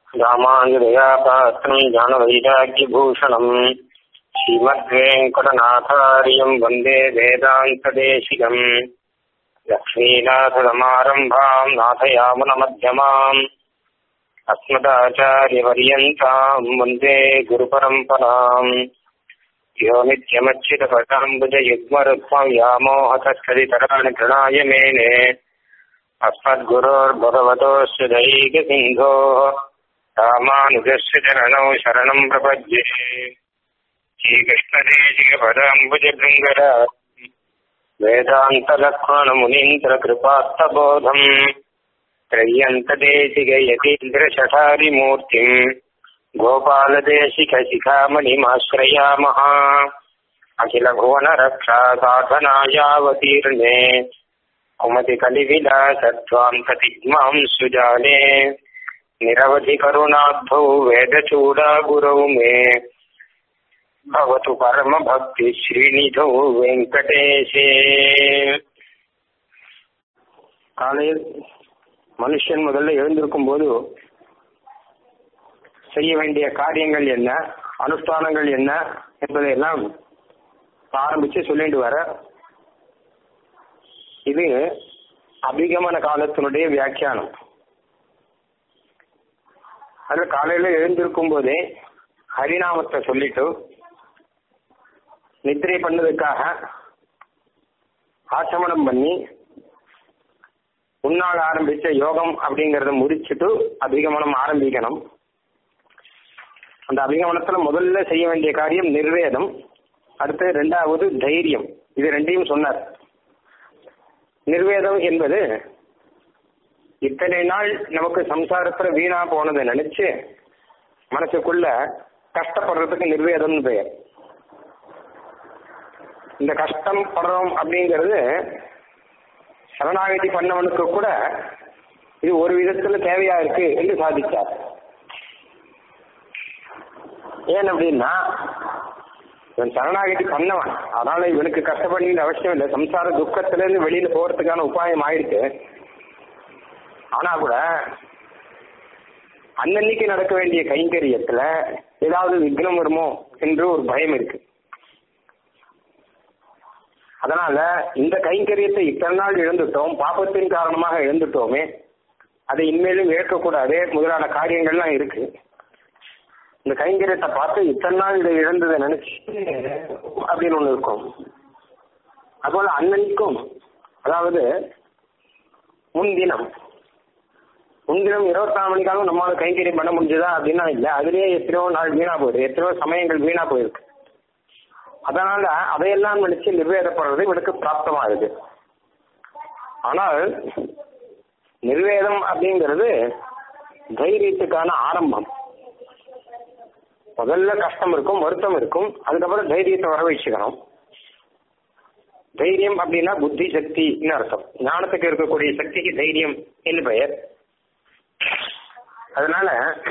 रामानुजयापात्रम् ज्ञानवैराग्यभूषणम् श्रीमद्वेङ्कटनाथार्यम् वन्दे वेदान्तदेशिकम् लक्ष्मीनाथसमारम्भाम् नाथयामुनमध्यमाम् अस्मदाचार्यपर्यन्ताम् वन्दे गुरुपरम्पराम् यो नित्यमच्युतपटाम्बुजयुग्मरुक्मम् व्यामोहतस्तदितराणि प्रणाय मेने अस्मद्गुरोर्भगवतोऽस्य दैकसिन्धोः रामानुजस्य चरणौ शरणम् प्रपद्ये श्रीकृष्णदेशिकपदाम्बुजभृङ्गर वेदान्तलक्ष्मणमुनीन्द्रकृपात्तबोधम् त्रय्यन्तदेशिकयतीन्द्रशठारिमूर्तिम् गोपालदेशिकशिखामणिमाश्रयामः अखिलभुवनरक्षा साधनायावतीर्णे कुमतिकलिविलासत्वान्ततिग्मां सुजाने निरवधिकरुणाब्धौ वेदचूडागुरौ मे भवतु परमभक्तिश्रीनिधौ வெங்கடேஷே காலையில் மனுஷன் முதல்ல எழுந்திருக்கும் போது செய்ய வேண்டிய காரியங்கள் என்ன அனுஷ்டானங்கள் என்ன என்பதையெல்லாம் ஆரம்பிச்சு சொல்லிட்டு வர இது அபிகமன காலத்தினுடைய வியாக்கியானம் அதுல காலையில எழுந்திருக்கும் போதே ஹரிநாமத்தை சொல்லிட்டு நித்திரை பண்ணதுக்காக ஆச்சமனம் பண்ணி உன்னாள் ஆரம்பிச்ச யோகம் அப்படிங்கறத முடிச்சுட்டு அபிகமனம் ஆரம்பிக்கணும் அந்த அபிகமனத்துல முதல்ல செய்ய வேண்டிய காரியம் நிர்வேதம் அடுத்து ரெண்டாவது தைரியம் இது ரெண்டையும் சொன்னார் நிர்வேதம் என்பது இத்தனை நாள் நமக்கு சம்சாரத்துல வீணா போனதை நினைச்சு மனசுக்குள்ள கஷ்டப்படுறதுக்கு நிர்வேதம்னு பெயர் இந்த கஷ்டம் படுறோம் அப்படிங்கிறது சரணாகதி பண்ணவனுக்கு கூட இது ஒரு விதத்துல தேவையா இருக்கு என்று சாதித்தார் ஏன் அப்படின்னா இவன் சரணாகதி பண்ணவன் அதனால இவனுக்கு கஷ்டப்பட அவசியம் இல்லை சம்சார துக்கத்துல இருந்து வெளியில போறதுக்கான உபாயம் ஆயிருக்கு ஆனா கூட அன்னன்னைக்கு நடக்க வேண்டிய கைங்கரியத்துல ஏதாவது விக்னம் வருமோ என்று ஒரு பயம் இருக்கு அதனால இந்த கைங்கரியத்தை இத்தனை நாள் இழந்துட்டோம் பாப்பத்தின் காரணமாக இழந்துட்டோமே அதை இனிமேலும் இழக்கக்கூடாது முதலான காரியங்கள்லாம் இருக்கு இந்த கைங்கரியத்தை பார்த்து இத்தனை நாள் இதை இழந்ததை நினைச்சு அப்படின்னு ஒண்ணு இருக்கும் அதுபோல அன்னன்னைக்கும் அதாவது முன்தினம் முன்தினம் இருபத்தி நாலு மணிக்காலும் நம்மளால கைங்கரியம் பண்ண முடிஞ்சதா அப்படின்னா இல்லை அதுலயே எத்தனையோ நாள் வீணா போயிடுது எத்தனையோ சமயங்கள் வீணா போயிருக்கு அதனால அதையெல்லாம் நினைச்சு நிர்வேதப்படுறது இவனுக்கு பிராப்தமா இருக்கு ஆனால் நிர்வேதம் அப்படிங்கிறது தைரியத்துக்கான ஆரம்பம் முதல்ல கஷ்டம் இருக்கும் வருத்தம் இருக்கும் அதுக்கப்புறம் தைரியத்தை வர வச்சுக்கணும் தைரியம் அப்படின்னா புத்தி சக்தின்னு அர்த்தம் ஞானத்துக்கு இருக்கக்கூடிய சக்திக்கு தைரியம் என்று பெயர் அதனால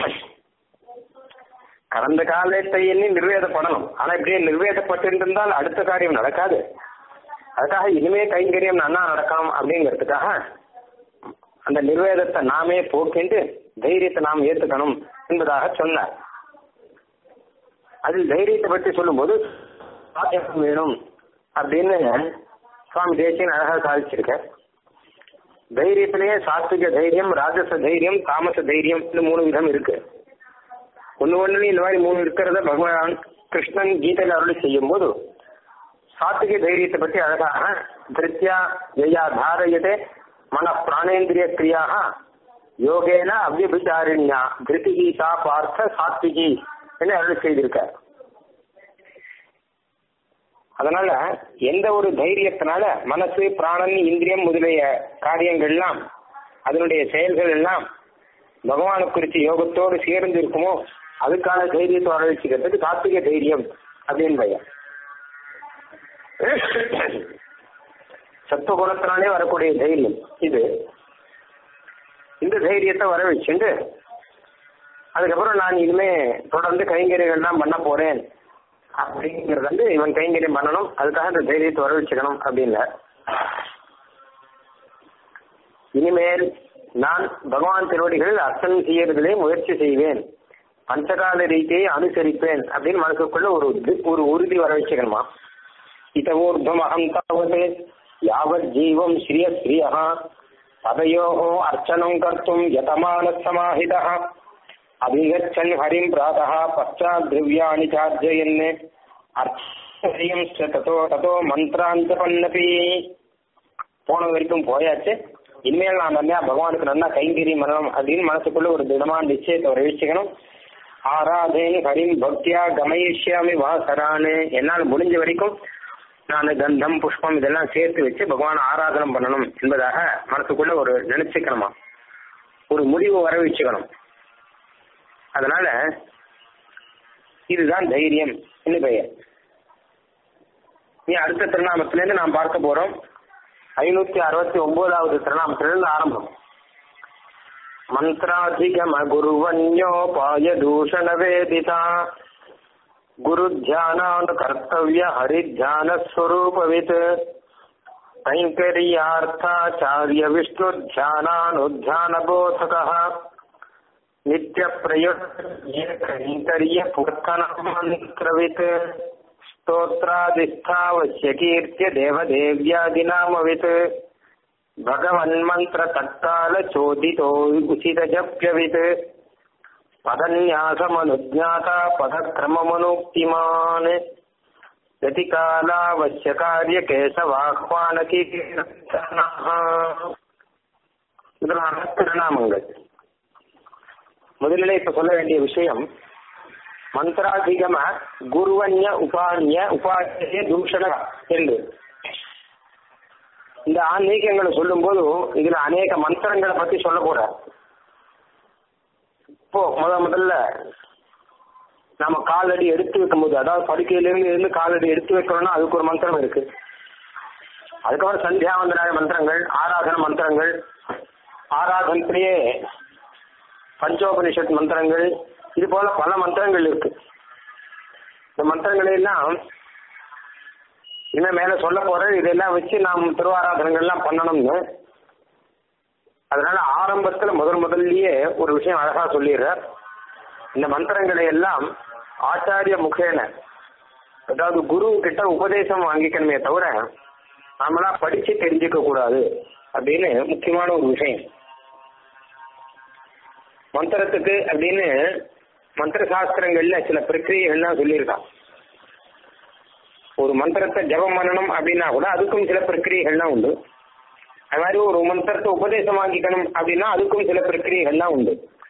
கடந்த காலத்தை எண்ணி நிர்வேதப்படணும் ஆனா இப்படியே நிர்வேதப்பட்டு இருந்தால் அடுத்த காரியம் நடக்காது அதுக்காக இனிமே கைங்கரியம் நன்னா நடக்கணும் அப்படிங்கிறதுக்காக அந்த நிர்வேதத்தை நாமே போக்கிண்டு தைரியத்தை நாம் ஏத்துக்கணும் என்பதாக சொன்னார் அதில் தைரியத்தை பற்றி சொல்லும்போது சாத்தியம் வேணும் அப்படின்னு சுவாமி தேசியன் அழகாக சாதிச்சிருக்க தைரியத்திலேயே சாத்விக தைரியம் ராஜச தைரியம் தாமச தைரியம் மூணு விதம் இருக்கு ஒன்னு ஒண்ணு இந்த மாதிரி மூணு இருக்கிறத பகவான் கிருஷ்ணன் கீதையில அருளி செய்யும் போது சாத்விக தைரியத்தை பற்றி அழகாக திருத்தியா ஜெயா தாரயதே மன பிராணேந்திரிய கிரியாக யோகேன அவ்யபிச்சாரிண்யா திருத்திகி சா பார்த்த சாத்விகி என்று அருள் செய்திருக்கார் அதனால எந்த ஒரு தைரியத்தினால மனசு பிராணன் இந்திரியம் முதலிய காரியங்கள்லாம் அதனுடைய செயல்கள் எல்லாம் பகவானை குறித்து யோகத்தோடு சேர்ந்து இருக்குமோ அதுக்கான தைரியத்தை வரவழைச்சிக்கிறதுக்கு சாத்விக தைரியம் அப்படின்னு பையன் சத்துவகுணத்தினாலே வரக்கூடிய தைரியம் இது இந்த தைரியத்தை வர வச்சுட்டு அதுக்கப்புறம் நான் இனிமே தொடர்ந்து கைங்கரியங்கள்லாம் பண்ண போறேன் அப்படிங்கிறது வந்து இவன் கைங்கரியம் பண்ணணும் அதுக்காக இந்த தைரியத்தை வர வச்சுக்கணும் அப்படின்னு இனிமேல் நான் பகவான் திருவடிகளில் அர்ச்சனை செய்யறதிலே முயற்சி செய்வேன் பஞ்சகால ரீதியை அனுசரிப்பேன் அப்படின்னு மனசுக்குள்ள ஒரு உறுதி- ஒரு உறுதி வர வச்சுக்கணுமா இதவோர்தம் அகம் தாவது யாவத் ஜீவம் ஸ்ரீய ஸ்ரீயா பதயோः அர்ச்சனம் கர்த்தும் யதமான சமாஹிதः அபிகச்சன் ஹரிம் பிராதः பశ్చాத் திரவியாணி சார்ஜயன் அர்ச்சயம் ததோ ததோ மந்திராந்த பன்னபி போன வரைக்கும் போயாச்சு இனிமேல் நான் நல்லா பகவானுக்கு நல்லா கைங்கறி மரணம் அப்படின்னு மனசுக்குள்ள ஒரு திடமான நிச்சயத்தை வர வச்சுக்கணும் ஆராதேன் ஹரிம் பக்தியா கமயிஷ்யாமி வாசரானு என்னால் முடிஞ்ச வரைக்கும் நான் கந்தம் புஷ்பம் இதெல்லாம் சேர்த்து வச்சு பகவான் ஆராதனம் பண்ணணும் என்பதாக மனசுக்குள்ள ஒரு நினைச்சுக்கணுமா ஒரு முடிவு வர வச்சுக்கணும் அதனால இதுதான் தைரியம் என்று பெயர் இனி அடுத்த திருநாமத்திலேருந்து நாம் பார்க்க போறோம் ஐநூத்தி அறுபத்தி ஒன்பதாவது திருநாமத்திலிருந்து ஆரம்பம் மந்திராதிகம குருவன்யோபாய தூஷண வேதிதா குரு தியானானு கர்த்தவிய ஹரித்தியான ஸ்வரூபவித் கைங்கரியார்த்தாச்சாரிய விஷ்ணு தியானானுத்தியான போதக நித்திய கைங்கரிய புர்த்தனமந்திரவித் स्तोत्रादिष्ठावश्य कीर्त्य देवदेव्यादिनामवित् भगवन्मन्त्रतत्कालचोदितो उचितजप्यवित् पदन्यासमनुज्ञाता पदक्रममनुक्तिमान् गतिकालावश्यकार्यकेशवाह्वानकीर्तनः முதலான திருநாமங்கள் முதலில் இப்ப சொல்ல வேண்டிய விஷயம் மந்திராதிகம குருவன்ய உபான்ய உபாசிய தூஷண என்று இந்த ஆன்மீகங்களை சொல்லும்போது இதுல அநேக மந்திரங்களை பத்தி சொல்ல போறார் இப்போ முத முதல்ல நாம காலடி எடுத்து வைக்கும்போது அதாவது படுக்கையிலிருந்து இருந்து காலடி எடுத்து வைக்கணும்னா அதுக்கு ஒரு மந்திரம் இருக்கு அதுக்கப்புறம் சந்தியாவந்தனாய மந்திரங்கள் ஆராதன மந்திரங்கள் ஆராதனத்திலேயே பஞ்சோபனிஷத் மந்திரங்கள் இது போல பல மந்திரங்கள் இருக்கு இந்த மந்திரங்களை எல்லாம் இன்னும் மேல சொல்ல போற இதெல்லாம் வச்சு நாம் திருவாராதனங்கள் எல்லாம் பண்ணணும்னு அதனால ஆரம்பத்துல முதல் முதல்லயே ஒரு விஷயம் அழகா சொல்லிடுறார் இந்த மந்திரங்களை எல்லாம் ஆச்சாரிய முகேன அதாவது குரு கிட்ட உபதேசம் வாங்கிக்கணுமே தவிர நாமளா படிச்சு தெரிஞ்சுக்க கூடாது அப்படின்னு முக்கியமான ஒரு விஷயம் மந்திரத்துக்கு அப்படின்னு மந்திர சாஸ்திரங்கள்ல சில பிரக்கிரியைகள்லாம் சொல்லியிருக்கான் ஒரு மந்திரத்தை ஜபம் பண்ணணும் அப்படின்னா கூட அதுக்கும் சில பிரக்கிரியைகள்லாம் உண்டு அது மாதிரி ஒரு மந்திரத்தை உபதேசம் வாங்கிக்கணும் அப்படின்னா அதுக்கும் சில பிரக்கிரியைகள்லாம் உண்டு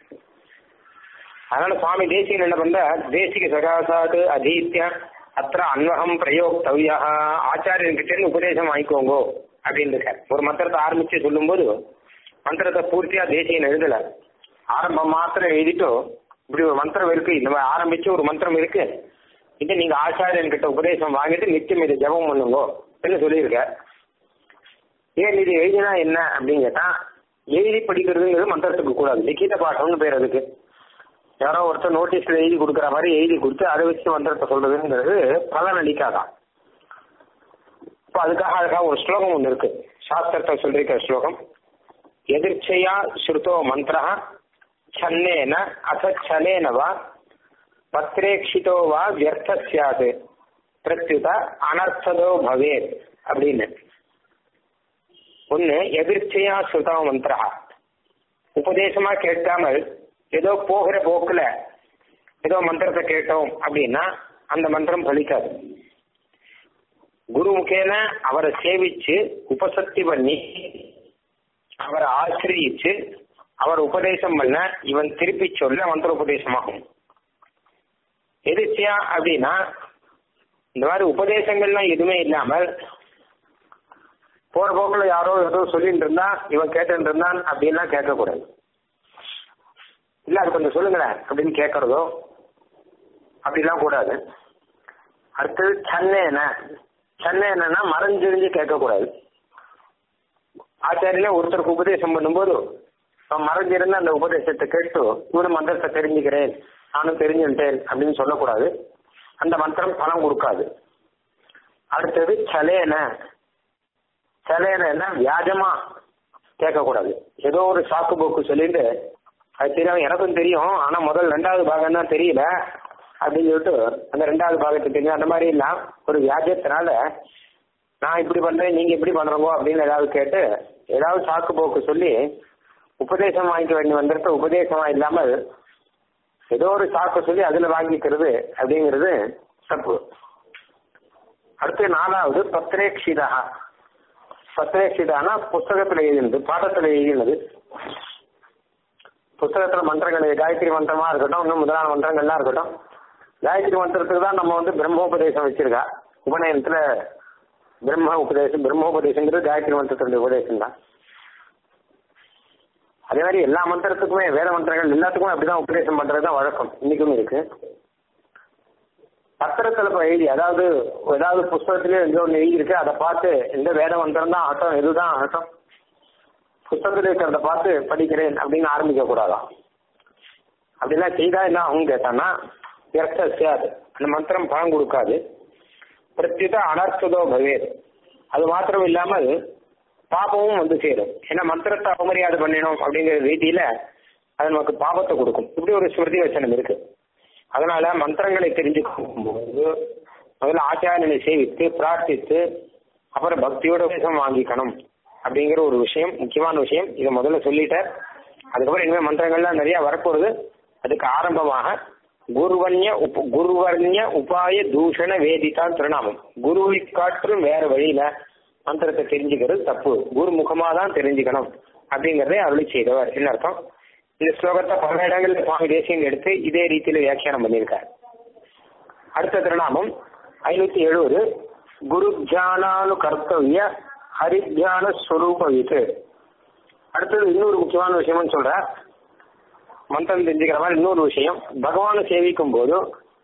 அதனால சுவாமி தேசிகன் என்ன பண்ற தேசிக சகாசாது அதீத்திய அத்த அன்வகம் பிரயோக்தவ்யா ஆச்சாரியன்கிட்ட இருந்து உபதேசம் வாங்கிக்கோங்கோ அப்படின்னு இருக்கார் ஒரு மந்திரத்தை ஆரம்பிச்சு சொல்லும்போது மந்திரத்தை பூர்த்தியா தேசியன் எழுதல ஆரம்பம் மாத்திரம் எழுதிட்டோ இப்படி ஒரு மந்திரம் இருக்கு இந்த மாதிரி ஆரம்பிச்சு ஒரு மந்திரம் இருக்கு இது நீங்க ஆச்சாரியன் கிட்ட உபதேசம் வாங்கிட்டு நித்தியம் இதை ஜபம் பண்ணுங்கோ என்று சொல்லியிருக்க ஏன் இது எழுதினா என்ன அப்படின்னு கேட்டா எழுதி படிக்கிறதுங்கிறது மந்திரத்துக்கு கூடாது லிখিத பாட்டம்னு பேர் அதுக்கு யாரோ ஒருத்தர் நோட்டீஸ்ல எழுதி கொடுக்குற மாதிரி எழுதி கொடுத்து அதை வச்சு மந்திரத்தை சொல்றதுங்கிறது பலன் அளிக்காதான் இப்போ அதுக்காக அழகா ஒரு ஸ்லோகம் ஒன்று இருக்கு சாஸ்திரத்தை சொல்லிருக்கிற ஸ்லோகம் எதிர்ச்சையா ஸ்ருதோ மந்திர சன்னேன அச சலேன வா பத்ரேக்ஷிதோ வா வியர்த்த சியாது பிரத்யுத அனர்த்ததோ பவேத் அப்படின்னு ஒன்னு எதிர்ச்சையா ஸ்ருதோ மந்திரா உபதேசமா கேட்காமல் ஏதோ போகிற போக்குல ஏதோ மந்திரத்தை கேட்டோம் அப்படின்னா அந்த மந்திரம் பலிக்காது குரு முகேன அவரை சேவிச்சு உபசக்தி பண்ணி அவரை ஆசிரியிச்சு அவர் உபதேசம் பண்ண இவன் திருப்பி சொல்ல மந்திர உபதேசமாகும் எதிர்ச்சியா அப்படின்னா இந்த மாதிரி உபதேசங்கள்லாம் எதுவுமே இல்லாமல் போற போக்குல யாரோ ஏதோ சொல்லிட்டு இருந்தா இவன் கேட்டு இருந்தான் அப்படின்லாம் கேட்கக்கூடாது இல்ல அது கொஞ்சம் சொல்லுங்களேன் அப்படின்னு கேட்கறதோ அப்படிலாம் கூடாது அடுத்தது சன்னேன சன்னேனா மறைஞ்சிருந்து கேட்கக்கூடாது ஆச்சாரியில ஒருத்தருக்கு உபதேசம் பண்ணும்போது அவன் மறைஞ்சிருந்து அந்த உபதேசத்தை கேட்டு இவனு மந்திரத்தை தெரிஞ்சுக்கிறேன் நானும் தெரிஞ்சுட்டேன் அப்படின்னு சொல்லக்கூடாது அந்த மந்திரம் பணம் கொடுக்காது அடுத்தது சலேன சலேனா வியாஜமா கேட்கக்கூடாது ஏதோ ஒரு சாக்கு போக்கு சொல்லிட்டு அது தெரியும் எனக்கும் தெரியும் ஆனா முதல் ரெண்டாவது பாகம் தான் தெரியல அப்படின்னு சொல்லிட்டு அந்த ரெண்டாவது பாகத்தை தெரியும் அந்த மாதிரி எல்லாம் ஒரு வியாஜத்தினால நான் இப்படி பண்றேன் நீங்க இப்படி பண்றோங்கோ அப்படின்னு ஏதாவது கேட்டு ஏதாவது சாக்கு போக்கு சொல்லி உபதேசம் வாங்கிக்க வேண்டி வந்திருக்க உபதேசமா இல்லாமல் ஏதோ ஒரு சாக்கு சொல்லி அதுல வாங்கிக்கிறது அப்படிங்கிறது தப்பு அடுத்து நாலாவது பத்ரேக்ஷிதா பத்ரேக்ஷிதானா புஸ்தகத்துல எழுதினது பாடத்துல எழுதினது புஸ்தகத்துல மந்திரங்கள் காயத்ரி மந்திரமா இருக்கட்டும் இன்னும் முதலான மந்திரங்கள்லாம் இருக்கட்டும் காயத்ரி மந்திரத்துக்கு தான் நம்ம வந்து பிரம்மோபதேசம் வச்சிருக்கா உபநயனத்துல பிரம்ம உபதேசம் பிரம்மோபதேசங்கிறது காயத்ரி மந்திரத்தினுடைய உபதேசம் தான் அதே மாதிரி எல்லா மந்திரத்துக்குமே வேத மந்திரங்கள் எல்லாத்துக்குமே அப்படிதான் உபதேசம் பண்றது தான் வழக்கம் இன்னைக்கும் இருக்கு பத்திரத்துல இப்ப எழுதி அதாவது ஏதாவது புஸ்தகத்திலே எந்த ஒன்று எழுதி இருக்கு அதை பார்த்து இந்த வேத மந்திரம் தான் ஆட்டம் இதுதான் ஆட்டம் புஸ்தகத்தில் இருக்கிறத பார்த்து படிக்கிறேன் அப்படின்னு ஆரம்பிக்க கூடாதாம் அப்படிலாம் செய்தா என்ன அவங்க கேட்டான்னா வியர்த்தசியாது அந்த மந்திரம் பணம் கொடுக்காது பிரத்யுத அனர்த்ததோ பவேத் அது மாத்திரம் இல்லாமல் பாபமும் வந்து சேரும் ஏன்னா மந்திரத்தை அவமரியாதை பண்ணினோம் அப்படிங்கிற ரீதியில அது நமக்கு பாபத்தை கொடுக்கும் இப்படி ஒரு ஸ்மிருதி வச்சனம் இருக்கு அதனால மந்திரங்களை தெரிஞ்சுக்கும் போது முதல்ல ஆச்சாரியனை சேவித்து பிரார்த்தித்து அப்புறம் பக்தியோட உபதேசம் வாங்கிக்கணும் அப்படிங்கிற ஒரு விஷயம் முக்கியமான விஷயம் இதை முதல்ல சொல்லிட்டார் அதுக்கப்புறம் இனிமேல் மந்திரங்கள்லாம் நிறைய வரப்போகுது அதுக்கு ஆரம்பமாக குருவன்ய உப குருவர்ணிய உபாய தூஷண வேதிதா திருநாமம் குருவை காற்றும் வேற வழியில மந்திரத்தை தெரிஞ்சுக்கிறது தப்பு குரு முகமா தான் தெரிஞ்சுக்கணும் அப்படிங்கறதை அருளி செய்தவர் என்ன அர்த்தம் இந்த ஸ்லோகத்தை பல இடங்களில் சுவாமி தேசியம் எடுத்து இதே ரீதியில வியாக்கியானம் பண்ணியிருக்கார் அடுத்த திருநாமம் ஐநூத்தி எழுபது குரு ஜானானு கர்த்தவிய ஹரிஜான ஸ்வரூப வித்து அடுத்தது இன்னொரு முக்கியமான விஷயம்னு சொல்ற மந்திரம் தெரிஞ்சுக்கிற மாதிரி இன்னொரு விஷயம் பகவானை சேவிக்கும் போது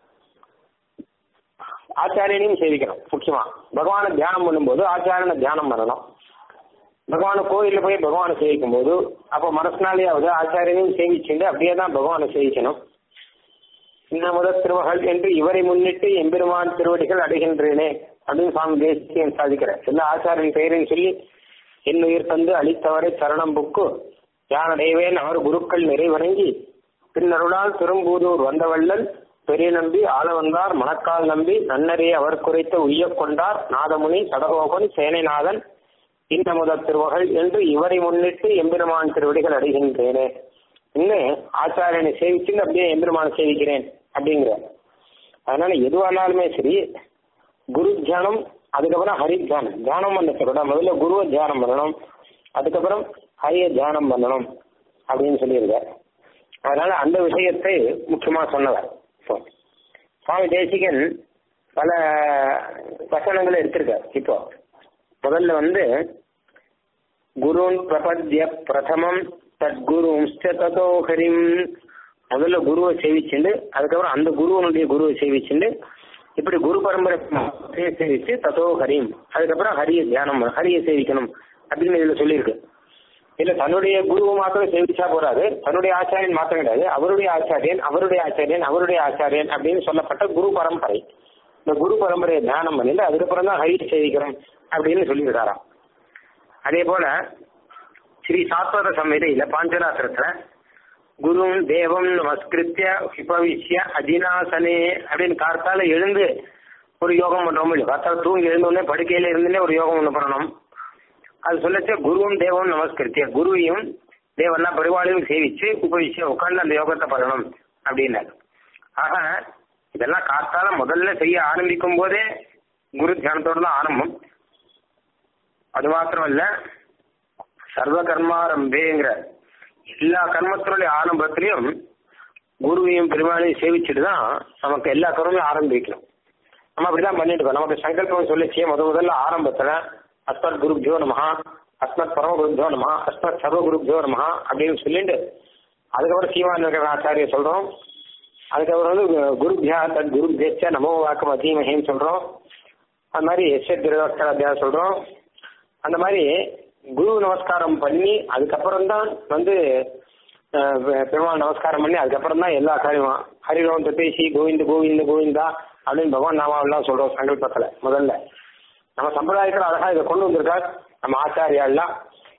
ஆச்சாரியனையும் சேவிக்கணும் முக்கியமா பகவானை தியானம் பண்ணும்போது ஆச்சாரியனை தியானம் பண்ணணும் பகவான கோயில்ல போய் பகவானை சேவிக்கும் போது அப்ப மனசுனாலேயாவது ஆச்சாரியனையும் சேவிச்சுட்டு அப்படியே தான் பகவானை சேவிக்கணும் இந்த முதல் திருமகள் என்று இவரை முன்னிட்டு எம்பெருமான் திருவடிகள் அடைகின்றேனே அப்படின்னு சுவாமி தேசியம் சாதிக்கிறார் எல்லா ஆச்சாரியன் பெயரையும் சொல்லி என் உயிர் தந்து அளித்தவரை சரணம் புக்கு யானடைவேன் அவர் குருக்கள் நிறைவணங்கி பின்னருளால் திரும்பூதூர் வந்தவள்ளல் பெரிய நம்பி ஆள வந்தார் மணக்கால் நம்பி நன்னரே அவர் குறைத்த உய்யக் கொண்டார் நாதமுனி சடகோபன் சேனைநாதன் இந்த முதல் திருவகள் என்று இவரை முன்னிட்டு எம்பெருமான் திருவடிகள் அடைகின்றேனே இன்னும் ஆச்சாரியனை சேவிச்சுன்னு அப்படியே எம்பெருமானை சேவிக்கிறேன் அப்படிங்கிற அதனால எதுவானாலுமே சரி குரு தியானம் அதுக்கப்புறம் ஹரி தியானம் தியானம் பண்ண சொல்லணும் முதல்ல குருவை தியானம் பண்ணணும் அதுக்கப்புறம் ஹரிய தியானம் பண்ணணும் அப்படின்னு சொல்லியிருக்கார் அதனால அந்த விஷயத்தை முக்கியமா சொன்னவர் சுவாமி தேசிகன் பல வசனங்களை எடுத்திருக்கார் இப்போ முதல்ல வந்து குருன் பிரபத்ய பிரதமம் தத்குரும் ததோ ஹரிம் முதல்ல குருவை சேவிச்சுண்டு அதுக்கப்புறம் அந்த குருவனுடைய குருவை சேவிச்சுண்டு இப்படி குரு பரம்பரை சேவிச்சு ததோ ஹரிம் அதுக்கப்புறம் ஹரிய தியானம் ஹரிய சேவிக்கணும் அப்படின்னு இதுல சொல்லியிருக்கு இல்ல தன்னுடைய குருவை மாத்திரம் சேவிச்சா போறாது தன்னுடைய ஆச்சாரியன் மாத்திரம் கிடையாது அவருடைய ஆச்சாரியன் அவருடைய ஆச்சாரியன் அவருடைய ஆச்சாரியன் அப்படின்னு சொல்லப்பட்ட குரு பரம்பரை இந்த குரு பரம்பரையை தியானம் பண்ணிட்டு அதுக்கப்புறம் தான் ஹரி சேவிக்கிறோம் அப்படின்னு சொல்லியிருக்காராம் அதே போல ஸ்ரீ சாஸ்வத சம்ஹிதையில பாஞ்சராத்திரத்துல குரும் தேவம் நமஸ்கிருத்திய உபவிஷ்ய அதினாசனே அப்படின்னு கார்த்தால எழுந்து ஒரு யோகம் பண்றோம் இல்லையா கார்த்தால தூங்கி எழுந்தோடனே படுக்கையில இருந்துனே ஒரு யோகம் ஒன்று பண்ணணும் அது சொல்லச்ச குருவும் தேவம் நமஸ்கிருத்திய குருவையும் தேவெல்லாம் பெருவாளையும் சேவிச்சு உபவிஷ்ய உட்கார்ந்து அந்த யோகத்தை பண்ணணும் அப்படின்னாரு ஆக இதெல்லாம் காத்தால முதல்ல செய்ய ஆரம்பிக்கும் போதே குரு தியானத்தோட தான் ஆரம்பம் அது மாத்திரம் இல்ல சர்வ கர்மாரம்பேங்கிற எல்லா கர்மத்தினுடைய ஆரம்பத்திலையும் குருவையும் பெருமாளையும் சேவிச்சுட்டு தான் நமக்கு எல்லா கர்மையும் ஆரம்பிக்கணும் நம்ம அப்படிதான் பண்ணிட்டு இருக்கோம் நமக்கு சங்கல்பம் சொல்லிச்சு முத முதல்ல ஆரம்பத்துல அஸ்மத் குருப்ஜோ நமஹா அஸ்மத் பரம குருப்ஜோ நமஹா அஸ்மத் சர்வ குருப்ஜோ நமஹா அப்படின்னு சொல்லிட்டு அதுக்கப்புறம் சீமான் ஆச்சாரிய சொல்றோம் அதுக்கப்புறம் வந்து குருபியா தத் குருபியச்ச நமோ வாக்கம் அதீமஹேன்னு சொல்றோம் அது மாதிரி எஸ்எ திருவாஸ்கராத்தியா சொல்றோம் அந்த மாதிரி குரு நமஸ்காரம் பண்ணி அதுக்கப்புறம் தான் வந்து பெருமாள் நமஸ்காரம் பண்ணி அதுக்கப்புறம் தான் எல்லா காரியமும் ஹரிரோம் பேசி கோவிந்த கோவிந்த கோவிந்தா அப்படின்னு பகவான் நாமாவெல்லாம் சொல்றோம் சங்கல்பத்துல முதல்ல நம்ம சம்பிரதாயத்தில் அழகா இதை கொண்டு வந்திருக்கார் நம்ம ஆச்சாரியாலாம்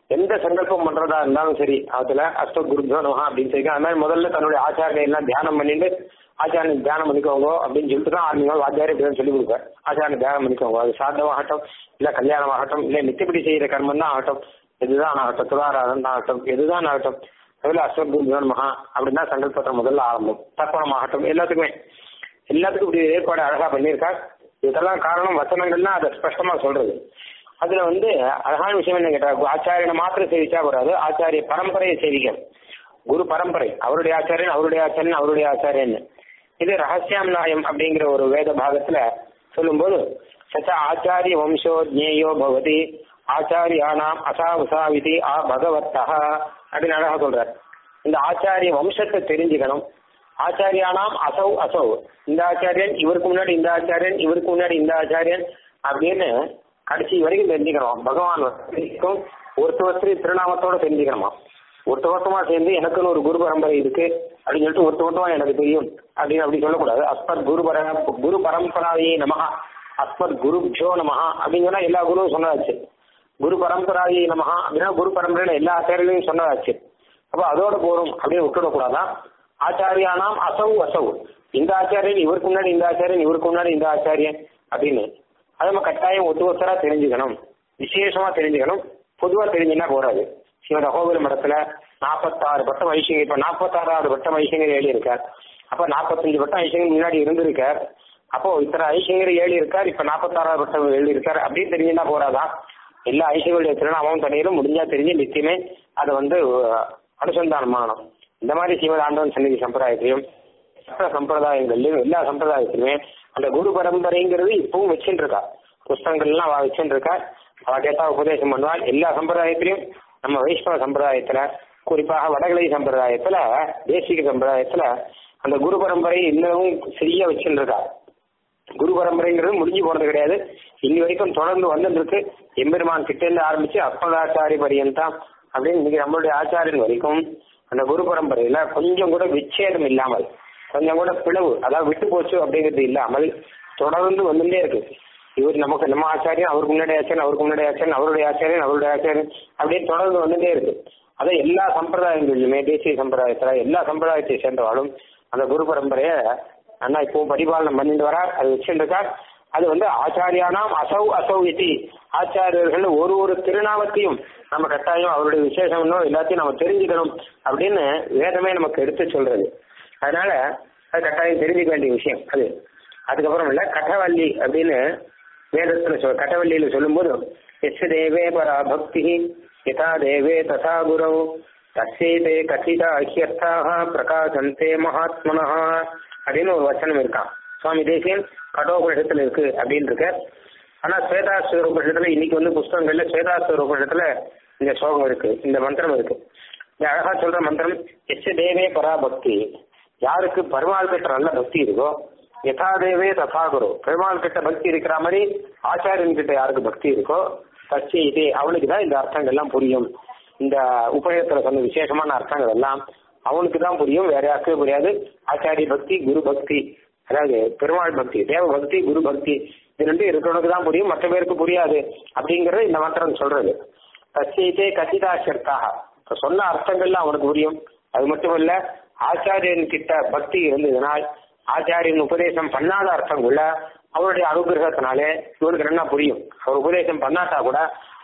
எந்த சங்கல்பம் பண்றதா இருந்தாலும் சரி அதுல அஸ்த குருஜோ நமஹா அப்படின்னு சொல்லி அது மாதிரி முதல்ல தன்னுடைய ஆச்சாரியை எல்லாம் தியானம் பண்ணிட்டு ஆச்சாரியன் தியானம் பண்ணிக்கோங்க அப்படின்னு சொல்லிட்டு தான் ஆரம்பிங்க ஆச்சாரிய இப்படி சொல்லி கொடுப்பார் ஆச்சாரியன் தியானம் பண்ணிக்கோங்க அது சாதமாகட்டும் இல்ல கல்யாணமாகட்டும் இல்ல நித்தியப்படி செய்யற கர்மம் தான் ஆகட்டும் எதுதான் ஆகட்டும் துளாராதம் ஆகட்டும் எதுதான் ஆகட்டும் அதுல அஸ்வகுரு மகா அப்படின்னு தான் சங்கல்பத்தை முதல்ல ஆரம்பம் தர்ப்பணம் ஆகட்டும் எல்லாத்துக்குமே எல்லாத்துக்கும் இப்படி ஏற்பாடு அழகா பண்ணியிருக்கார் இதெல்லாம் காரணம் வசனங்கள்லாம் அதை ஸ்பஷ்டமா சொல்றது அதுல வந்து அழகான விஷயம் என்ன கேட்டா ஆச்சாரியனை மாத்திரம் சேவிச்சா கூடாது ஆச்சாரிய பரம்பரையை சேவிக்கணும் குரு பரம்பரை அவருடைய ஆச்சாரியன் அவருடைய ஆச்சாரியன் அவருடைய ஆச்சாரியன் இது ரகசியம் நாயம் அப்படிங்கிற ஒரு வேத பாகத்துல சொல்லும்போது சச்ச ஆச்சாரிய வம்சோ ஜேயோ பவதி ஆச்சாரியானாம் அசாவசாவிதி ஆ பகவத்தா அப்படின்னு அழகா சொல்றார் இந்த ஆச்சாரிய வம்சத்தை தெரிஞ்சுக்கணும் ஆச்சாரியானாம் அசௌ அசௌ இந்த ஆச்சாரியன் இவருக்கு முன்னாடி இந்த ஆச்சாரியன் இவருக்கு முன்னாடி இந்த ஆச்சாரியன் அப்படின்னு கடைசி வரைக்கும் தெரிஞ்சுக்கணும் பகவான் வரைக்கும் ஒருத்த ஒருத்தர் திருநாமத்தோட தெரிஞ்சுக்கணுமா ஒருத்த ஒருத்தமா சேர்ந்து எனக்குன்னு ஒரு குரு பரம்பரை இருக்கு அப்படின்னு சொல்லிட்டு ஒருத்த ஒருத்தமா எனக்கு தெரியும் அப்படின்னு அப்படி சொல்லக்கூடாது அஸ்மத் குரு பர குரு பரம்பராயே நமஹா அஸ்மத் குருப்ஜோ நமஹா அப்படின்னு சொன்னா எல்லா குருவும் சொன்னதாச்சு குரு பரம்பராயே நமஹா அப்படின்னா குரு பரம்பரையில எல்லா ஆச்சாரியர்களையும் சொன்னதாச்சு அப்ப அதோட போறோம் அப்படின்னு விட்டுடக்கூடாதான் ஆச்சாரியானாம் அசௌ அசௌ இந்த ஆச்சாரியன் இவருக்கு முன்னாடி இந்த ஆச்சாரியன் இவருக்கு முன்னாடி இந்த ஆச்சாரியன் அப்படின்னு அது நம்ம கட்டாயம் ஒத்து ஒத்தரா தெரிஞ்சுக்கணும் விசேஷமா தெரிஞ்சுக்கணும் பொதுவா தெரிஞ்சுன்னா போறாது சிவன் அகோபுர மடத்துல நாற்பத்தாறு பட்டம் வைசிங்க இப்ப நாற்பத்தாறாவது பட்டம் வைசிங்கர் ஏழி இருக்கார் அப்ப நாற்பத்தஞ்சு பட்டம் ஐசிங்கர் முன்னாடி இருந்திருக்கார் அப்போ இத்தனை ஐசிங்கர் ஏழி இருக்கார் இப்ப நாற்பத்தாறாவது பட்டம் ஏழி இருக்கார் அப்படின்னு தெரிஞ்சுன்னா போறாதா எல்லா ஐசிங்களுடைய திருநாமம் தனியிலும் முடிஞ்சா தெரிஞ்சு நிச்சயமே அதை வந்து அனுசந்தானம் பண்ணணும் இந்த மாதிரி சிவதாண்டவன் சந்நிதி சம்பிரதாயத்திலையும் மற்ற சம்பிரதாயங்கள்லயும் எல்லா சம்பிரதாயத்திலுமே அந்த குரு பரம்பரைங்கிறது இப்பவும் வச்சுட்டு இருக்கா புஸ்தகங்கள்லாம் அவ வச்சுட்டு இருக்கா அவ கேட்டா உபதேசம் பண்ணுவாள் எல்லா சம்பிரதாயத்திலையும் நம்ம வைஷ்ணவ சம்பிரதாயத்துல குறிப்பாக வடகிழை சம்பிரதாயத்துல தேசிக சம்பிரதாயத்துல அந்த குரு பரம்பரை இன்னமும் சரியா வச்சுட்டு இருக்கா குரு பரம்பரைங்கிறது முடிஞ்சு போனது கிடையாது இன்னி வரைக்கும் தொடர்ந்து வந்துட்டு இருக்கு எம்பெருமான் கிட்ட இருந்து ஆரம்பிச்சு அப்பதாச்சாரி பரியந்தம் அப்படின்னு இன்னைக்கு நம்மளுடைய ஆச்சாரியன் வரைக்கும் அந்த குரு பரம்பரையில கொஞ்சம் கூட விச்சேதம் இல்லாமல் கொஞ்சம் கூட பிளவு அதாவது விட்டு போச்சு அப்படிங்கிறது இல்லாமல் தொடர்ந்து வந்துட்டே இருக்கு இவர் நமக்கு நம்ம ஆச்சாரியன் அவருக்கு முன்னாடி ஆச்சாரியன் அவருக்கு முன்னாடி ஆச்சாரியன் அவருடைய ஆச்சாரியன் அவருடைய ஆச்சாரியன் அப்படியே தொடர்ந்து வந்துட்டே இருக்கு அதை எல்லா சம்பிரதாயங்களிலுமே தேசிய சம்பிரதாயத்துல எல்லா சம்பிரதாயத்தை சேர்ந்தவாலும் அந்த குரு பரம்பரைய அண்ணா இப்பவும் பரிபாலனம் பண்ணிட்டு வரார் அது வச்சுருக்கார் அது வந்து ஆச்சாரியானாம் அசௌ அசௌ இத்தி ஆச்சாரியர்கள் ஒரு ஒரு திருநாமத்தையும் நம்ம கட்டாயம் அவருடைய விசேஷம் இன்னும் எல்லாத்தையும் நம்ம தெரிஞ்சுக்கணும் அப்படின்னு வேதமே நமக்கு எடுத்து சொல்றது அதனால அது கட்டாயம் தெரிஞ்சுக்க வேண்டிய விஷயம் அது அதுக்கப்புறம் இல்ல கட்டவல்லி அப்படின்னு வேதத்துல சொல் கட்டவல்லியில சொல்லும்போது எஸ் தேவே பரா பக்தி யதா தேவே ததா குரவு தஸ்யேதே கதித அஹ்யர்த்தாக பிரகாசந்தே மகாத்மனா அப்படின்னு ஒரு வச்சனம் இருக்கான் சுவாமி தேசியன் கடோபனிஷத்துல இருக்கு அப்படின்னு இருக்க ஆனா ஸ்வேதாஸ்வர உபனிஷத்துல இன்னைக்கு வந்து புஸ்தகங்கள்ல ஸ்வேதாஸ்வர உபனிஷத்துல இந்த ஸ்லோகம் இருக்கு இந்த மந்திரம் இருக்கு இந்த அழகா சொல்ற மந்திரம் எஸ் தேவே பராபக்தி யாருக்கு பெருமாள் கிட்ட நல்ல பக்தி இருக்கோ யதா தேவே ததா குரு பெருமாள் கிட்ட பக்தி இருக்கிற மாதிரி ஆச்சாரியன் கிட்ட யாருக்கு பக்தி இருக்கோ தச்சி இதே அவனுக்கு தான் இந்த அர்த்தங்கள்லாம் புரியும் இந்த உபயோகத்துல சொன்ன விசேஷமான அர்த்தங்கள் எல்லாம் அவனுக்கு தான் புரியும் வேற யாருக்கும் புரியாது ஆச்சாரிய பக்தி குரு பக்தி அதாவது பெருமாள் பக்தி தேவ பக்தி குரு பக்தி இது ரெண்டும் இருக்கிறவனுக்கு தான் புரியும் மற்ற பேருக்கு புரியாது அப்படிங்கறது இந்த மந்திரம் சொல்றது தச்சைத்தே கசிதாசர்த்தாக இப்ப சொன்ன அர்த்தங்கள்லாம் அவனுக்கு புரியும் அது மட்டும் இல்ல ஆச்சாரியன் கிட்ட பக்தி இருந்ததுனால் ஆச்சாரியன் உபதேசம் பண்ணாத அர்த்தங்குள்ள அவருடைய அனுகிரகத்தினாலே இவனுக்கு என்ன புரியும் அவர் உபதேசம் பண்ணாட்டா கூட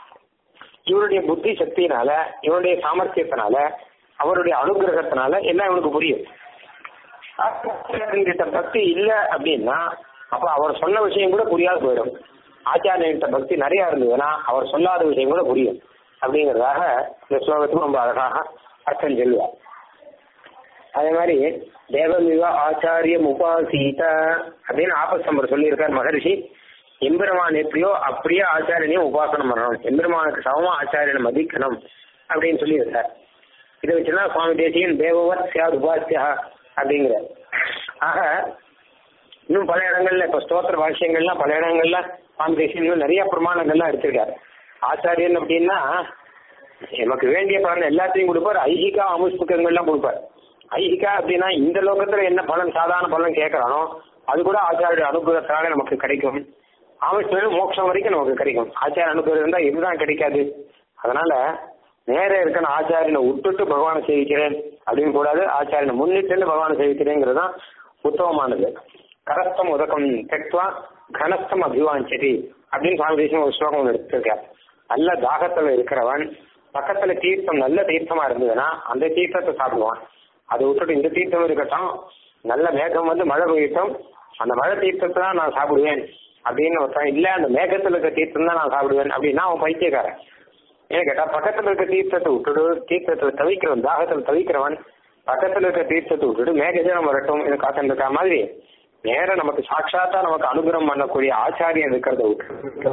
இவருடைய புத்தி சக்தியினால இவருடைய சாமர்த்தியத்தினால அவருடைய அனுகிரகத்தினால எல்லாம் இவனுக்கு புரியும் ஆச்சாரியன்கிட்ட பக்தி இல்ல அப்படின்னா அப்ப அவர் சொன்ன விஷயம் கூட புரியாது போயிடும் ஆச்சாரியன்கிட்ட பக்தி நிறைய இருந்ததுன்னா அவர் சொல்லாத விஷயம் கூட புரியும் அப்படிங்கறதாக இந்த ஸ்லோகத்துக்கு ரொம்ப அழகாக அர்த்தம் சொல்லுவார் அதே மாதிரி தேவமிவ ஆச்சாரியம் உபாசீத அப்படின்னு ஆபசம்பர் சொல்லியிருக்கார் மகரிஷி எம்பெருமான் எப்படியோ அப்படியே ஆச்சாரியனையும் உபாசனம் பண்ணணும் எம்பெருமானுக்கு சமமா ஆச்சாரியனை மதிக்கணும் அப்படின்னு சொல்லியிருக்கார் இதை வச்சுன்னா சுவாமி தேசியன் தேவவத் சியாத் உபாசியா அப்படிங்கிற ஆக இன்னும் பல இடங்கள்ல இப்ப ஸ்தோத்திர பாஷ்யங்கள்லாம் பல இடங்கள்ல சுவாமி தேசியன் இன்னும் நிறைய பிரமாணங்கள்லாம் எடுத்திருக்காரு ஆச்சாரியன் அப்படின்னா நமக்கு வேண்டிய பலன் எல்லாத்தையும் கொடுப்பார் ஐகிகா அமுஷ்புக்கங்கள்லாம் கொடுப்பார் ஐகிகா அப்படின்னா இந்த லோகத்துல என்ன பலன் சாதாரண பலன் கேட்கறானோ அது கூட ஆச்சாரிய அனுகிரகத்தினால நமக்கு கிடைக்கும் ஆமஸ்வரம் மோட்சம் வரைக்கும் நமக்கு கிடைக்கும் ஆச்சார அனுகிரகம் இருந்தா இதுதான் கிடைக்காது அதனால நேர இருக்கிற ஆச்சாரியனை விட்டுட்டு பகவானை சேவிக்கிறேன் அப்படின்னு கூடாது ஆச்சாரியனை முன்னிட்டு பகவானை சேவிக்கிறேங்கிறது தான் உத்தமமானது கரஸ்தம் உதகம் தெக்வா கனஸ்தம் அபிவாஞ்சதி அப்படின்னு சுவாமி தேசியம் ஒரு ஸ்லோகம் ஒண்ணு எடுத்திருக்கார் நல்ல தாகத்துல இருக்கிறவன் பக்கத்துல தீர்த்தம் நல்ல தீர்த்தமா இருந்ததுன்னா அந்த தீர்த்தத்தை சாப்பிடுவான் அதை விட்டுட்டு இந்த தீர்த்தம் இருக்கட்டும் நல்ல மேகம் வந்து மழை பெய்யட்டும் அந்த மழை தீர்த்தத்தை தான் நான் சாப்பிடுவேன் அப்படின்னு ஒருத்தன் இல்ல அந்த மேகத்துல இருக்க தீர்த்தம் தான் நான் சாப்பிடுவேன் அப்படின்னா அவன் பைத்தியக்காரன் ஏன்னு கேட்டா பக்கத்துல இருக்க தீர்த்தத்தை விட்டுட்டு தீர்த்தத்துல தவிக்கிறவன் தாகத்துல தவிக்கிறவன் பக்கத்துல இருக்க தீர்த்தத்தை விட்டுட்டு மேகஜனம் வரட்டும் இது காத்துட்டு இருக்க மாதிரி நேர நமக்கு சாட்சாத்தா நமக்கு அனுகிரகம் பண்ணக்கூடிய ஆச்சாரியன் இருக்கிறத விட்டு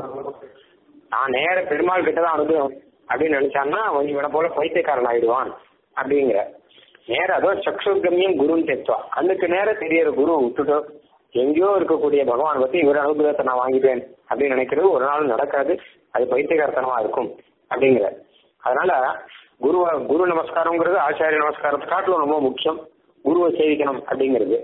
நான் நேர பெருமாள் கிட்ட தான் அனுகிரகம் அப்படின்னு நினைச்சான்னா அவன் இவனை போல பைத்தியக்காரன் ஆயிடுவான் அப்படிங்கிற நேர அதோ சக்ஷுர்கமியம் குருன்னு தெத்துவா கண்ணுக்கு நேர தெரியற குரு விட்டுட்டு எங்கேயோ இருக்கக்கூடிய பகவான் பத்தி இவர் அனுகிரகத்தை நான் வாங்கிட்டேன் அப்படின்னு நினைக்கிறது ஒரு நாள் நடக்காது அது பைத்தியகாரத்தனமா இருக்கும் அப்படிங்கிற அதனால குரு குரு நமஸ்காரம்ங்கிறது ஆச்சாரிய நமஸ்காரத்தை காட்டிலும் ரொம்ப முக்கியம் குருவை சேவிக்கணும் அப்படிங்கிறது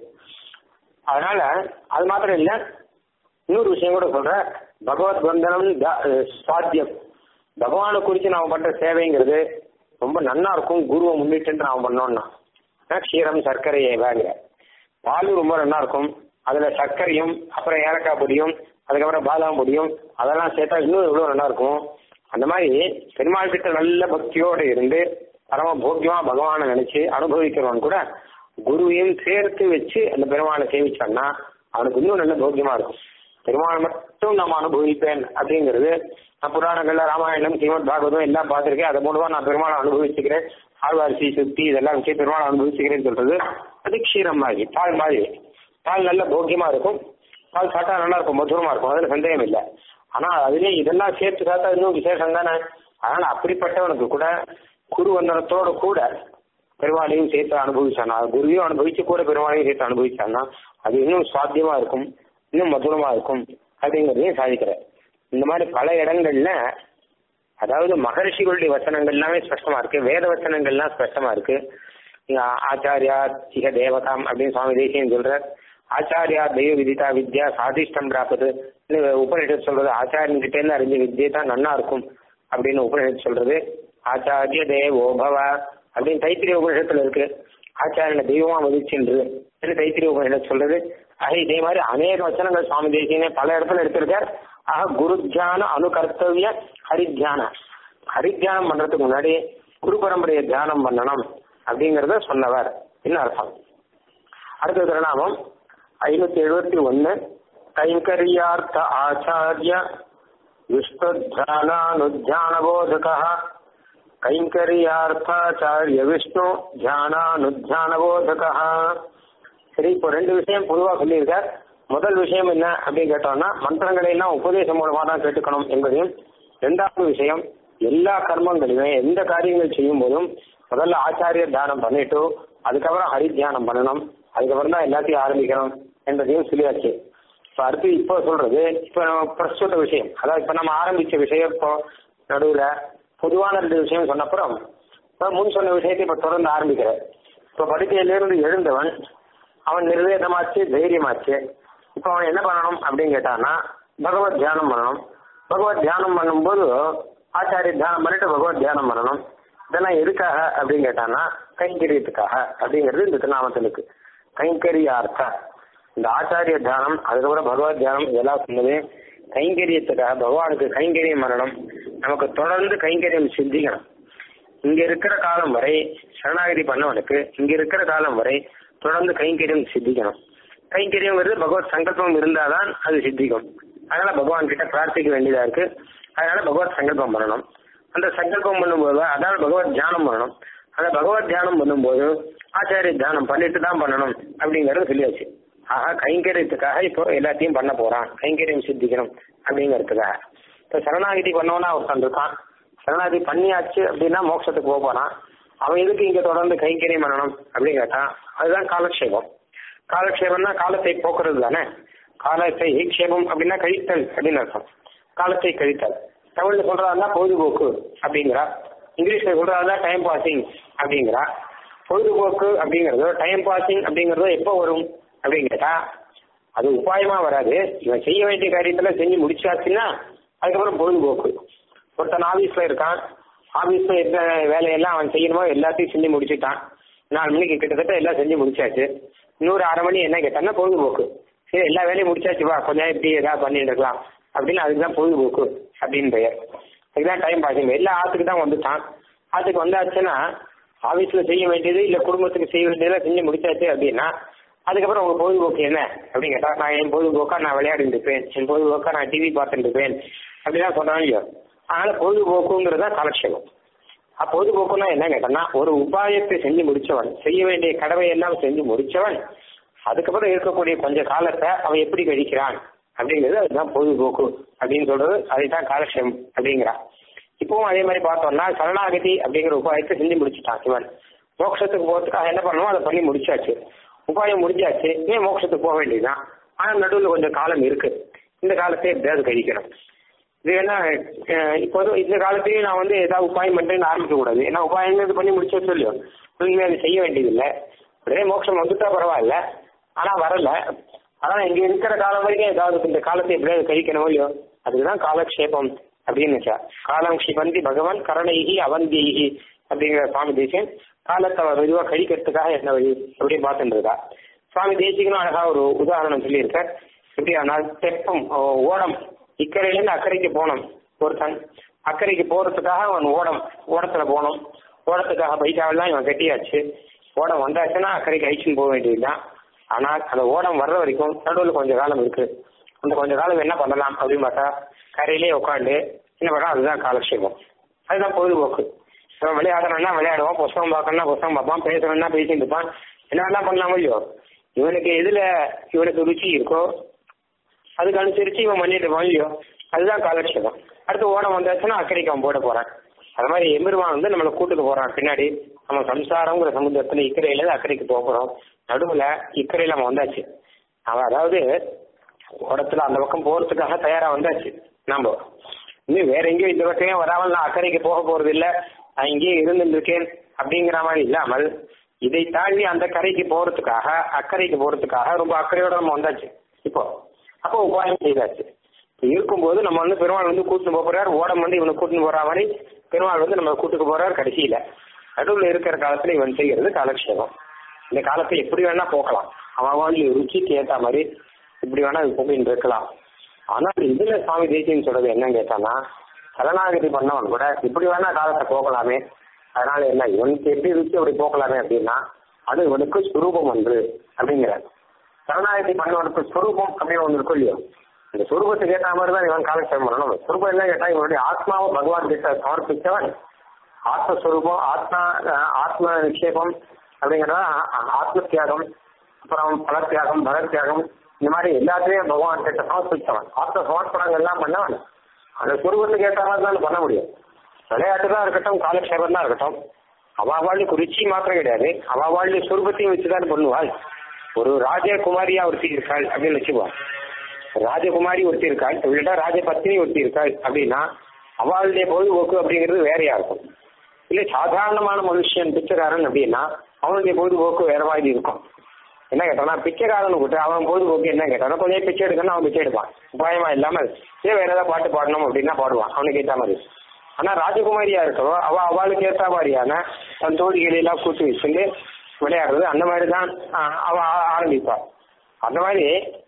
அதனால அது மாத்திரம் இல்ல இன்னொரு விஷயம் கூட சொல்ற பகவத் வந்தனம் சாத்தியம் பகவானை குறித்து நாம பண்ற சேவைங்கிறது ரொம்ப நன்னா இருக்கும் குருவை முன்னிட்டு நாம பண்ணோம்னா க்ஷீரம் சர்க்கரையை வேங்க பால் ரொம்ப நல்லா இருக்கும் அதுல சர்க்கரையும் அப்புறம் ஏலக்காய் பொடியும் அதுக்கப்புறம் பாதாம் பொடியும் அதெல்லாம் சேர்த்தா இன்னும் எவ்வளவு நல்லா இருக்கும் அந்த மாதிரி பெருமாள் கிட்ட நல்ல பக்தியோடு இருந்து பரம போக்கியமா பகவானை நினைச்சு அனுபவிக்கிறவன் கூட குருவையும் சேர்த்து வச்சு அந்த பெருமாளை சேவிச்சான்னா அவனுக்கு இன்னும் நல்ல போக்கியமா இருக்கும் பெருமாள் மட்டும் நம்ம அனுபவிப்பேன் அப்படிங்கிறது நான் புராணங்கள்ல ராமாயணம் ஸ்ரீமத் பாகவதம் எல்லாம் பார்த்திருக்கேன் அதை மூலமா நான் பெருமாளை அனுபவிச்சுக்கிறேன் ஆழ்வாரிசி சுத்தி இதெல்லாம் வச்சு பெருமாளை அனுபவிச்சுக்கிறேன்னு சொல்றது அது க்ஷீரம் மாதிரி பால் மாதிரி பால் நல்ல போக்கியமா இருக்கும் பால் சாப்பிட்டா நல்லா இருக்கும் மதுரமா இருக்கும் அதுல சந்தேகம் இல்லை ஆனா அதுலயே இதெல்லாம் சேர்த்து சாத்தா இன்னும் விசேஷம் தானே அதனால அப்படிப்பட்டவனுக்கு கூட குரு வந்தனத்தோட கூட பெருமாளையும் சேர்த்து அனுபவிச்சானா குருவையும் அனுபவிச்சு கூட பெருமாளையும் சேர்த்து அனுபவிச்சான்னா அது இன்னும் சாத்தியமா இருக்கும் இன்னும் மதுரமா இருக்கும் அப்படிங்கிறதையும் சாதிக்கிற இந்த மாதிரி பல இடங்கள்ல அதாவது மகர்ஷிகளுடைய வச்சனங்கள் எல்லாமே ஸ்பஷ்டமா இருக்கு வேத வச்சனங்கள்லாம் ஸ்பஷ்டமா இருக்கு இங்க ஆச்சாரியா சிக தேவதாம் அப்படின்னு சுவாமி தேசியம் சொல்ற ஆச்சாரியா தெய்வ விதிதா வித்யா சாதிஷ்டம் பிராப்பது உபநிஷத் சொல்றது ஆச்சாரியன் கிட்டே இருந்து அறிஞ்ச வித்தியை தான் நன்னா இருக்கும் அப்படின்னு உபநிஷத் சொல்றது ஆச்சாரிய தேவோபவ அப்படின்னு தைத்திரிய உபநிஷத்துல இருக்கு ஆச்சாரியனை தெய்வமா மதிச்சென்று தைத்திரிய உபநிஷத் சொல்றது ஆக இதே மாதிரி அநேக வச்சனங்கள் சுவாமி தேசியனே பல இடத்துல எடுத்திருக்கார் ஆக குரு தியான அணுகர்த்தவிய ஹரித்தியான ஹரித்தியானம் பண்றதுக்கு முன்னாடி குரு பரம்பரையை தியானம் பண்ணணும் அப்படிங்கறத சொன்னவர் என்ன அர்த்தம் அடுத்த திருநாமம் ஐநூத்தி எழுபத்தி ஒன்னு கைங்கரியார்த்த ஆச்சாரிய விஷ்ணுத்தியானானுத்தியானபோதக கைங்கரியார்த்தாச்சாரிய விஷ்ணு தியானானுத்தியானபோதக சரி இப்போ ரெண்டு விஷயம் பொதுவாக சொல்லியிருக்கார் முதல் விஷயம் என்ன அப்படின்னு கேட்டோம்னா மந்திரங்களை எல்லாம் உபதேசம் மூலமா தான் கேட்டுக்கணும் என்பதையும் இரண்டாவது விஷயம் எல்லா கர்மங்களையுமே எந்த காரியங்கள் செய்யும் போதும் முதல்ல ஆச்சாரியர் தியானம் பண்ணிட்டு அதுக்கப்புறம் ஹரி தியானம் பண்ணணும் அதுக்கப்புறம் தான் எல்லாத்தையும் ஆரம்பிக்கணும் என்பதையும் சொல்லியாச்சு இப்போ அடுத்து இப்போ சொல்றது இப்போ நம்ம பிரஸ்துத விஷயம் அதாவது இப்போ நம்ம ஆரம்பிச்ச விஷயம் இப்போ நடுவில் பொதுவான ரெண்டு விஷயம் சொன்னப்புறம் இப்போ முன் சொன்ன விஷயத்தை இப்போ தொடர்ந்து ஆரம்பிக்கிறேன் இப்போ படுக்கையிலிருந்து எழுந்தவன் அவன் நிர்வேதமாச்சு தைரியமாச்சு இப்போ அவன் என்ன பண்ணணும் அப்படின்னு கேட்டான்னா பகவத் தியானம் பண்ணணும் பகவத் தியானம் பண்ணும்போது ஆச்சாரிய தியானம் பண்ணிட்டு பகவத் தியானம் பண்ணணும் இதெல்லாம் எதுக்காக அப்படின்னு கேட்டான்னா கைங்கரியத்துக்காக அப்படிங்கிறது இந்த திருநாமத்தில் இருக்கு கைங்கரியார்த்த இந்த ஆச்சாரிய தியானம் அதுக்கப்புறம் பகவத் தியானம் இதெல்லாம் சொன்னது கைங்கரியத்துக்காக பகவானுக்கு கைங்கரியம் பண்ணணும் நமக்கு தொடர்ந்து கைங்கரியம் சிந்திக்கணும் இங்க இருக்கிற காலம் வரை சரணாகதி பண்ணவனுக்கு இங்க இருக்கிற காலம் வரை தொடர்ந்து கைங்கரியம் சித்திக்கணும் கைங்கரியங்கிறது பகவத் சங்கல்பம் இருந்தாதான் அது சித்திக்கும் அதனால பகவான் கிட்ட பிரார்த்திக்க வேண்டியதா இருக்கு அதனால பகவத் சங்கல்பம் பண்ணணும் அந்த சங்கல்பம் பண்ணும்போது அதாவது பகவத் தியானம் பண்ணணும் அந்த பகவத் தியானம் பண்ணும்போது ஆச்சாரிய தியானம் பண்ணிட்டு தான் பண்ணணும் அப்படிங்கறது சொல்லியாச்சு ஆஹா கைங்கரியத்துக்காக இப்போ எல்லாத்தையும் பண்ண போறான் கைங்கரியம் சித்திக்கணும் அப்படிங்கிறதுக்காக இப்போ சரணாகிதி பண்ணவனா ஒருத்தன் இருக்கான் சரணாகிதி பண்ணியாச்சு அப்படின்னா மோட்சத்துக்கு போக போறான் அவன் எதுக்கு இங்க தொடர்ந்து கைங்கரியம் பண்ணணும் அப்படின்னு கேட்டான் அதுதான் காலக்ஷேபம் காலக்ஷேபம்னா காலத்தை போக்குறது தானே காலத்தை க்ஷேபம் அப்படின்னா கழித்தல் அப்படின்னு அர்த்தம் காலத்தை கழித்தல் தமிழ்ல சொல்றதா பொழுதுபோக்கு அப்படிங்கிறா இங்கிலீஷ்ல சொல்றதா டைம் பாசிங் அப்படிங்கிறா பொழுதுபோக்கு அப்படிங்கிறது டைம் பாசிங் அப்படிங்கறது எப்போ வரும் அப்படின்னு கேட்டா அது உபாயமா வராது இவன் செய்ய வேண்டிய காரியத்துல செஞ்சு முடிச்சாச்சுன்னா அதுக்கப்புறம் பொழுதுபோக்கு ஒருத்தன் ஆபீஸ்ல இருக்கான் ஆபீஸ்ல எந்த வேலையெல்லாம் அவன் செய்யணுமோ எல்லாத்தையும் செஞ்சு முடிச்சுட்டான் நாலு மணிக்கு கிட்டத்தட்ட எல்லாம் செஞ்சு முடிச்சாச்சு இன்னொரு அரை மணி என்ன கேட்டான்னா பொழுதுபோக்கு சரி எல்லா வேலையும் முடிச்சாச்சு வா கொஞ்சம் நேரம் இப்படி ஏதாவது பண்ணிட்டு இருக்கலாம் அப்படின்னு அதுக்கு தான் பொழுதுபோக்கு அப்படின்னு பெயர் அதுதான் டைம் பாசிங் எல்லாம் ஆத்துக்கு தான் வந்துட்டான் ஆத்துக்கு வந்தாச்சுன்னா ஆபீஸ்ல செய்ய வேண்டியது இல்ல குடும்பத்துக்கு செய்ய வேண்டியதெல்லாம் செஞ்சு முடிச்சாச்சு அப்படின்னா அதுக்கப்புறம் உங்க பொழுதுபோக்கு என்ன அப்படின்னு கேட்டா நான் என் பொழுதுபோக்கா நான் விளையாடிட்டு இருப்பேன் என் பொழுதுபோக்கா நான் டிவி பார்த்துட்டு இருப்பேன் அப்படிதான் சொல்றாங்க இல்லையோ அதனால பொழுதுபோக்குங்கிறது தான் காலட்சேபம் அப்ப பொழுதுபோக்குன்னா என்ன கேட்டோம்னா ஒரு உபாயத்தை செஞ்சு முடிச்சவன் செய்ய வேண்டிய கடவை எல்லாம் செஞ்சு முடிச்சவன் அதுக்கப்புறம் இருக்கக்கூடிய கொஞ்ச காலத்தை அவன் எப்படி கழிக்கிறான் அப்படிங்கிறது அதுதான் பொழுதுபோக்கு அப்படின்னு சொல்றது அதுதான் காலட்சேபம் அப்படிங்கிறான் இப்பவும் அதே மாதிரி பார்த்தோம்னா சரணாகதி அப்படிங்கிற உபாயத்தை செஞ்சு முடிச்சுட்டான் சிவன் மோட்சத்துக்கு போறதுக்காக என்ன பண்ணணுமோ அதை பண்ணி முடிச்சாச்சு உபாயம் முடிஞ்சாச்சு ஏன் மோட்சத்துக்கு போக வேண்டியதுதான் ஆனா நடுவில் கொஞ்சம் காலம் இருக்கு இந்த காலத்தை எப்படியாவது கழிக்கணும் இது என்ன அஹ் இப்போது இந்த காலத்தையும் நான் வந்து ஏதாவது உபாயம் பண்றேன்னு ஆரம்பிக்க கூடாது ஏன்னா உபாயம் இது பண்ணி முடிச்சா சொல்லியும் இனிமே அது செய்ய வேண்டியதில்லை உடனே மோட்சம் வந்துட்டா பரவாயில்ல ஆனா வரல ஆனா இங்க இருக்கிற காலம் வரைக்கும் ஏதாவது இந்த காலத்தை எப்படியாவது கழிக்கணும் இல்லையோ அதுக்குதான் காலக்ஷேபம் அப்படின்னு வச்சா காலம் க்ஷிபந்தி பகவான் கரணைகி அவந்திகி அப்படிங்கிற சுவாமி தேசியன் காலத்தை மெதுவாக கழிக்கிறதுக்காக என்ன வழி அப்படின்னு பார்த்துட்டு இருக்கா சுவாமி தேசிகனும் அழகா ஒரு உதாரணம் சொல்லியிருக்கார் எப்படி ஆனால் தெப்பம் ஓ- ஓடம் இக்கரையிலேருந்து அக்கறைக்கு போனோம் ஒருத்தன் அக்கறைக்கு போறதுக்காக அவன் ஓடம் ஓடத்துல போனோம் ஓடத்துக்காக பைக்காவெல்லாம் இவன் கட்டியாச்சு ஓடம் வந்தாச்சுன்னா அக்கறைக்கு அழிச்சுன்னு போக வேண்டியதுதான் ஆனால் அந்த ஓடம் வர்ற வரைக்கும் நடுவில் கொஞ்ச காலம் இருக்கு அந்த கொஞ்ச காலம் என்ன பண்ணலாம் அப்படின்னு பார்த்தா கரையிலே உட்காந்து என்ன பண்ணா அதுதான் காலக்ஷேபம் அதுதான் பொழுதுபோக்கு இவன் விளையாடணும்னா விளையாடுவான் புஸ்தகம் பார்க்கணும்னா புஸ்தகம் பார்ப்பான் பேசணும்னா பேசிட்டு இருப்பான் என்ன வேணா பண்ணலாம் இல்லையோ இவனுக்கு எதுல இவனுக்கு ருச்சி இருக்கோ அதுக்கு அனுசரிச்சு இவன் பண்ணிட்டு இருப்பான் இல்லையோ அதுதான் காலக்ஷேபம் அடுத்து ஓடம் வந்தாச்சுன்னா அக்கறைக்கு அவன் போட போறான் அது மாதிரி எம்பெருமான் வந்து நம்மளை கூட்டுக்கு போறான் பின்னாடி நம்ம சம்சாரங்கிற சமுத்திரத்துல இக்கரையில இருந்து அக்கறைக்கு போக போறோம் நடுவுல இக்கரையில நம்ம வந்தாச்சு அவன் அதாவது ஓடத்துல அந்த பக்கம் போறதுக்காக தயாரா வந்தாச்சு நாம இன்னும் வேற எங்கேயும் இந்த பக்கமே வராமல் நான் அக்கறைக்கு போக போறது இல்ல நான் இங்கேயே இருந்துருக்கேன் அப்படிங்கிற மாதிரி இல்லாமல் இதை தாண்டி அந்த கரைக்கு போறதுக்காக அக்கறைக்கு போறதுக்காக ரொம்ப அக்கறையோட நம்ம வந்தாச்சு இப்போ அப்போ உபாயம் செய்தாச்சு இப்ப இருக்கும்போது நம்ம வந்து பெருமாள் வந்து கூட்டிட்டு போக போறாரு ஓடம் வந்து இவனை கூட்டிட்டு போற மாதிரி பெருமாள் வந்து நம்ம கூட்டுக்கு போறாரு கடைசியில நடுவில் இருக்கிற காலத்துல இவன் செய்யறது காலக்ஷேபம் இந்த காலத்தை எப்படி வேணா போக்கலாம் அவன் வாழ்க்கை ருச்சிக்கு ஏத்த மாதிரி இப்படி வேணா இது போகின்னு இருக்கலாம் ஆனால் இதுல சுவாமி தேசியம் சொல்றது என்னன்னு கேட்டானா சரணாகதி பண்ணவன் கூட இப்படி வேணா காலத்தை போகலாமே அதனால என்ன இவனுக்கு எப்படி ருச்சி அப்படி போகலாமே அப்படின்னா அது இவனுக்கு சுரூபம் ஒன்று அப்படிங்கிறார் சரணாகதி பண்ணவனுக்கு சுரூபம் அப்படின்னு ஒன்று இருக்கும் இல்லையோ இந்த சுரூபத்துக்கு ஏற்ற மாதிரி தான் இவன் காலக்ஷேபம் பண்ணணும் சுரூபம் என்ன கேட்டா இவனுடைய ஆத்மாவை பகவான் கிட்ட சமர்ப்பிச்சவன் ஆத்மஸ்வரூபம் ஆத்மா அஹ், ஆத்ம நிக்ஷேபம் அப்படிங்கிறத ஆத்ம தியாகம் அப்புறம் பல தியாகம் பல தியாகம் இந்த மாதிரி எல்லாத்தையும் பகவான் கிட்ட சமர்ப்பிச்சவன் ஆத்ம சமர்ப்பணங்கள் எல்லாம் பண்ணவன் அந்த சுரூபத்துக்கு ஏற்ற மாதிரி தான் பண்ண முடியும் விளையாட்டு தான் இருக்கட்டும் காலக்ஷேபம் தான் இருக்கட்டும் அவா வாழ்க்கை குறிச்சி மாத்திரம் கிடையாது அவா வாழ்க்கை சுரூபத்தையும் வச்சுதான் பண்ணுவாள் ஒரு ராஜகுமாரியா ஒருத்தி இருக்காள் அப்படின்னு வச்சுக்குவான் ராஜகுமாரி ஒருத்தி இருக்காள் இல்லாட்டா ராஜபத்னி ஒருத்தி இருக்காள் அப்படின்னா அவளுடைய பொழுதுபோக்கு அப்படிங்கிறது வேறையா இருக்கும் இல்ல சாதாரணமான மனுஷன் பிச்சைக்காரன் அப்படின்னா அவனுடைய பொழுதுபோக்கு வேற மாதிரி இருக்கும் என்ன கேட்டானா பிச்சைக்காரனு கூட்டு அவன் பொழுதுபோக்கு என்ன கேட்டானா கொஞ்சம் பிச்சை எடுக்கணும் அவன் பிச்சை எடுப்பான் உபாயமா இல்லாமல் ஏன் வேற ஏதாவது பாட்டு பாடணும் அப்படின்னா பாடுவான் அவனுக்கு ஏற்ற மாதிரி ஆனா ராஜகுமாரியா இருக்கவோ அவ அவளுக்கு ஏற்ற மாதிரியான தன் தோழிகளை எல்லாம் கூட்டி வச்சுட்டு விளையாடுறது அந்த மாதிரி தான் ஆஹ், அவ ஆ- ஆரம்பிப்பா அந்த மாதிரி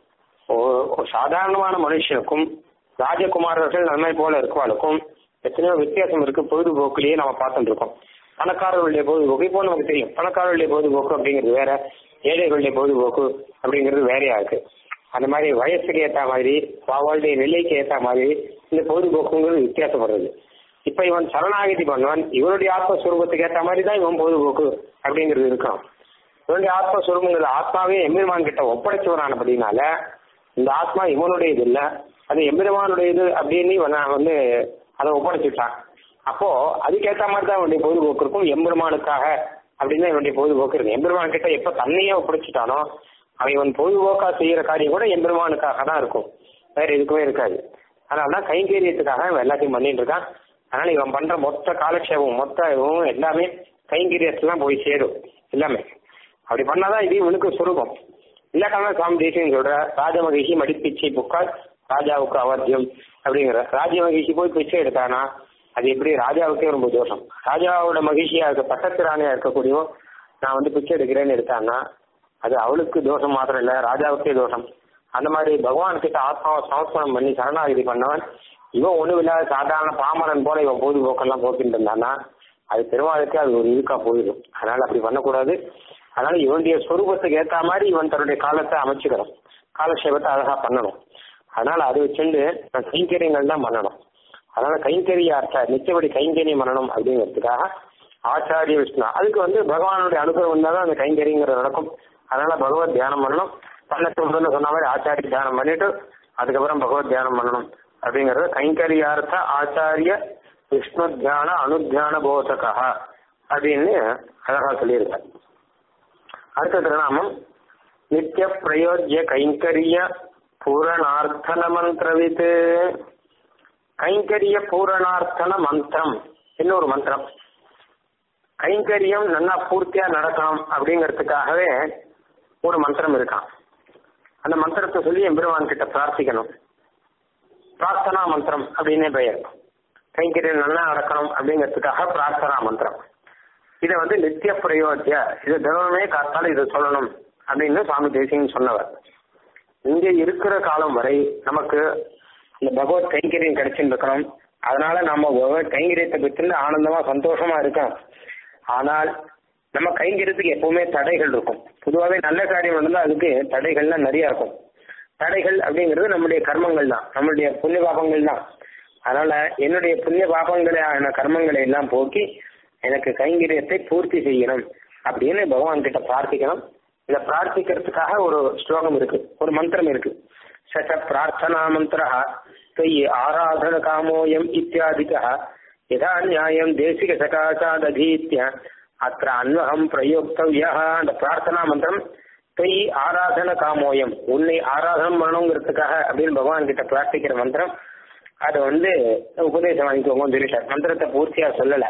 ஒ- ஒரு சாதாரணமான மனுஷனுக்கும் ராஜகுமாரர்கள் நம்மை போல இருக்கவாளுக்கும் எத்தனையோ வித்தியாசம் இருக்கு பொழுதுபோக்குலயே நம்ம பார்த்துட்டு இருக்கோம் பணக்காரர்களுடைய பொழுதுபோக்கு இப்போ நமக்கு தெரியும் பணக்காரர்களுடைய பொழுதுபோக்கு அப்படிங்கிறது வேற ஏழைகளுடைய பொழுதுபோக்கு அப்படிங்கிறது வேறையா இருக்கு அந்த மாதிரி வயசுக்கு ஏத்த மாதிரி அவளுடைய நிலைக்கு ஏத்த மாதிரி இந்த பொழுதுபோக்குங்கிறது வித்தியாசப்படுறது இப்ப இவன் சரணாகதி பண்ணுவான் இவனுடைய ஆத்மஸ்வரூபத்துக்கு ஏத்த மாதிரி தான் இவன் பொழுதுபோக்கு அப்படிங்கிறது இருக்கும் இவனுடைய ஆத்மஸ்வரூபங்கிறது ஆத்மாவே எம்பெருமான் கிட்ட ஒப்படைச்சவனானபடினால இந்த ஆத்மா இவனுடையது இல்ல அது எம்பெருமானுடையது அப்படின்னு இவன் வந்து அதை ஒப்படைச்சுட்டான் அப்போ அதுக்கேத்த மாதிரி தான் இவனுடைய பொழுதுபோக்கு இருக்கும் எம்பெருமானுக்காக அப்படின்னு தான் இவனுடைய பொழுதுபோக்கு இருக்கு எம்பெருமான் கிட்ட எப்ப தன்னையே ஒப்படைச்சிட்டானோ அவன் இவன் பொழுதுபோக்கா செய்யற காரியம் கூட எம்பெருமானுக்காக தான் இருக்கும் வேற எதுக்குமே இருக்காது அதனாலதான் கைங்கரியத்துக்காக இவன் எல்லாத்தையும் பண்ணிட்டு இருக்கான் அதனால இவன் பண்ற மொத்த காலக்ஷேபம் மொத்த இவன் எல்லாமே கைங்கரியத்துலாம் போய் சேரும் எல்லாமே அப்படி பண்ணாதான் இது இவனுக்கு சுரூபம் இல்லாக்காம சுவாமி தேசியம் சொல்ற ராஜமகிஷி மடிப்பிச்சை புக்கால் ராஜாவுக்கு அவத்தியம் அப்படிங்கிற ராஜமகிஷி போய் பிச்சை எடுத்தானா அது எப்படி ராஜாவுக்கே ரொம்ப தோஷம் ராஜாவோட மகிழ்ச்சியா இருக்க பட்டத்து ராணியா இருக்கக்கூடியவோ நான் வந்து பிச்சை எடுக்கிறேன்னு எடுத்தான்னா அது அவளுக்கு தோஷம் மாத்திரம் இல்ல ராஜாவுக்கே தோஷம் அந்த மாதிரி பகவான் கிட்ட ஆத்மாவை சமர்ப்பணம் பண்ணி சரணாகிதி பண்ணவன் இவன் ஒண்ணும் இல்லாத சாதாரண பாமரன் போல இவன் பொழுதுபோக்கெல்லாம் போக்கிட்டு இருந்தானா அது பெருமாளுக்கு அது ஒரு இருக்கா போயிடும் அதனால அப்படி பண்ணக்கூடாது அதனால இவனுடைய ஸ்வரூபத்துக்கு ஏத்த மாதிரி இவன் தன்னுடைய காலத்தை அமைச்சுக்கணும் காலக்ஷேபத்தை அழகா பண்ணணும் அதனால அது வச்சுட்டு நான் கைங்கரியங்கள் தான் பண்ணணும் அதனால கைங்கரிய அர்த்தம் நிச்சயப்படி கைங்கரியம் பண்ணணும் அப்படிங்கிறதுக்காக ஆச்சாரிய விஷ்ணு அதுக்கு வந்து பகவானுடைய அனுகிரகம் இருந்தால் தான் அந்த கைங்கரியங்கிறது நடக்கும் அதனால பகவத் தியானம் பண்ணணும் பன்னெண்டு முதல்ல சொன்ன மாதிரி ஆச்சாரிய தியானம் பண்ணிட்டு அதுக்கப்புறம் பகவத் தியானம் பண்ணணும் அப்படிங்கறது கைங்கரியார்த்த ஆச்சாரிய விஷ்ணு தியான அனுத்தியான போதகா அப்படின்னு அழகா சொல்லியிருக்காரு அடுத்த திருநாமம் நித்திய பிரயோஜ்ய கைங்கரிய பூரணார்த்தன மந்திரவித் கைங்கரிய பூரணார்த்தன மந்திரம் இன்னொரு மந்திரம் கைங்கரியம் நல்லா பூர்த்தியா நடக்கணும் அப்படிங்கிறதுக்காகவே ஒரு மந்திரம் இருக்கான் அந்த மந்திரத்தை சொல்லி எம்பெருமான் கிட்ட பிரார்த்திக்கணும் பிரார்த்தனா மந்திரம் அப்படின்னே பெயர் கைங்கரியம் நல்லா நடக்கணும் அப்படிங்கிறதுக்காக பிரார்த்தனா மந்திரம் இதை வந்து நித்திய பிரயோஜ்ய இது தினமே காத்தால இதை சொல்லணும் அப்படின்னு சுவாமி தேசியன் சொன்னவர் இங்க இருக்கிற காலம் வரை நமக்கு இந்த பகவத் கைங்கரியம் கிடைச்சுட்டு இருக்கணும் அதனால நம்ம பகவத் கைங்கரியத்தை பெற்று ஆனந்தமா சந்தோஷமா இருக்கோம் ஆனால் நம்ம கைங்கரியத்துக்கு எப்பவுமே தடைகள் இருக்கும் பொதுவாகவே நல்ல காரியம் நடந்தால் அதுக்கு தடைகள்லாம் நிறைய இருக்கும் தடைகள் அப்படிங்கிறது நம்முடைய கர்மங்கள் தான் நம்மளுடைய புண்ணிய பாபங்கள் தான் அதனால என்னுடைய புண்ணிய பாபங்களான கர்மங்களை எல்லாம் போக்கி எனக்கு கைங்கரியத்தை பூர்த்தி செய்யணும் அப்படின்னு பகவான் கிட்ட பிரார்த்திக்கணும் இதை பிரார்த்திக்கிறதுக்காக ஒரு ஸ்லோகம் இருக்கு ஒரு மந்திரம் இருக்கு சச்ச பிரார்த்தனா மந்திர தொய் ஆராதன காமோயம் இத்தியாதிக யதா நியாயம் தேசிக சகாச்சாதீத்திய அத்த அன்வகம் பிரயோக்தவ்யா அந்த பிரார்த்தனா மந்திரம் தொய் ஆராதன காமோயம் உன்னை ஆராதனம் பண்ணணுங்கிறதுக்காக அப்படின்னு பகவான் கிட்ட பிரார்த்திக்கிற மந்திரம் அதை வந்து உபதேசம் வாங்கிக்கோங்க சொல்லிட்டார் மந்திரத்தை பூர்த்தியா சொல்லல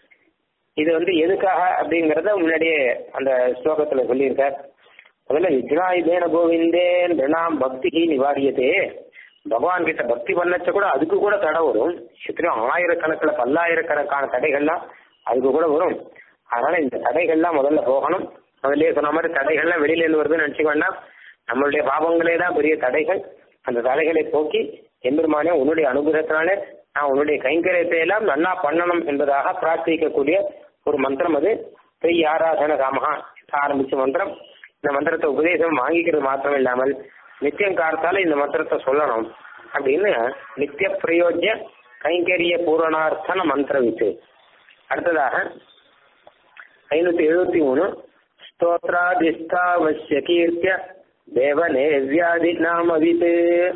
இது வந்து எதுக்காக அப்படிங்கறத முன்னாடியே அந்த ஸ்லோகத்துல சொல்லியிருக்கார் முதல்ல விஜ்னாயுதேன கோவிந்தே நாம் பக்தி நிவாரியதே பகவான் கிட்ட பக்தி பண்ணச்ச கூட அதுக்கு கூட தடை வரும் எத்தனையோ ஆயிரக்கணக்கில் பல்லாயிரக்கணக்கான தடைகள்லாம் அதுக்கு கூட வரும் அதனால இந்த தடைகள்லாம் முதல்ல போகணும் முதல்லயே சொன்ன மாதிரி தடைகள்லாம் வெளியில இருந்து வருதுன்னு நினைச்சுக்க வேண்டாம் நம்மளுடைய பாவங்களே தான் பெரிய தடைகள் அந்த தடைகளை போக்கி எம்பெருமானே உன்னுடைய அனுகிரகத்தினாலே நான் உன்னுடைய கைங்கரியத்தை எல்லாம் நன்னா பண்ணணும் என்பதாக பிரார்த்திக்கக்கூடிய ஒரு மந்திரம் அது பெய் ஆராதன காமகா ஆரம்பிச்ச மந்திரம் இந்த மந்திரத்தை உபதேசம் வாங்கிக்கிறது மாத்திரம் இல்லாமல் நித்தியம் காலத்தால இந்த மந்திரத்தை சொல்லணும் அப்படின்னு நித்திய பிரயோஜ்ய கைங்கரிய பூரணார்த்தன மந்திரம் இது அடுத்ததாக ஐநூத்தி எழுபத்தி மூணு ஸ்தோத்ராதிஷ்டாவசிய கீர்த்திய தேவனே வியாதி நாமவித்து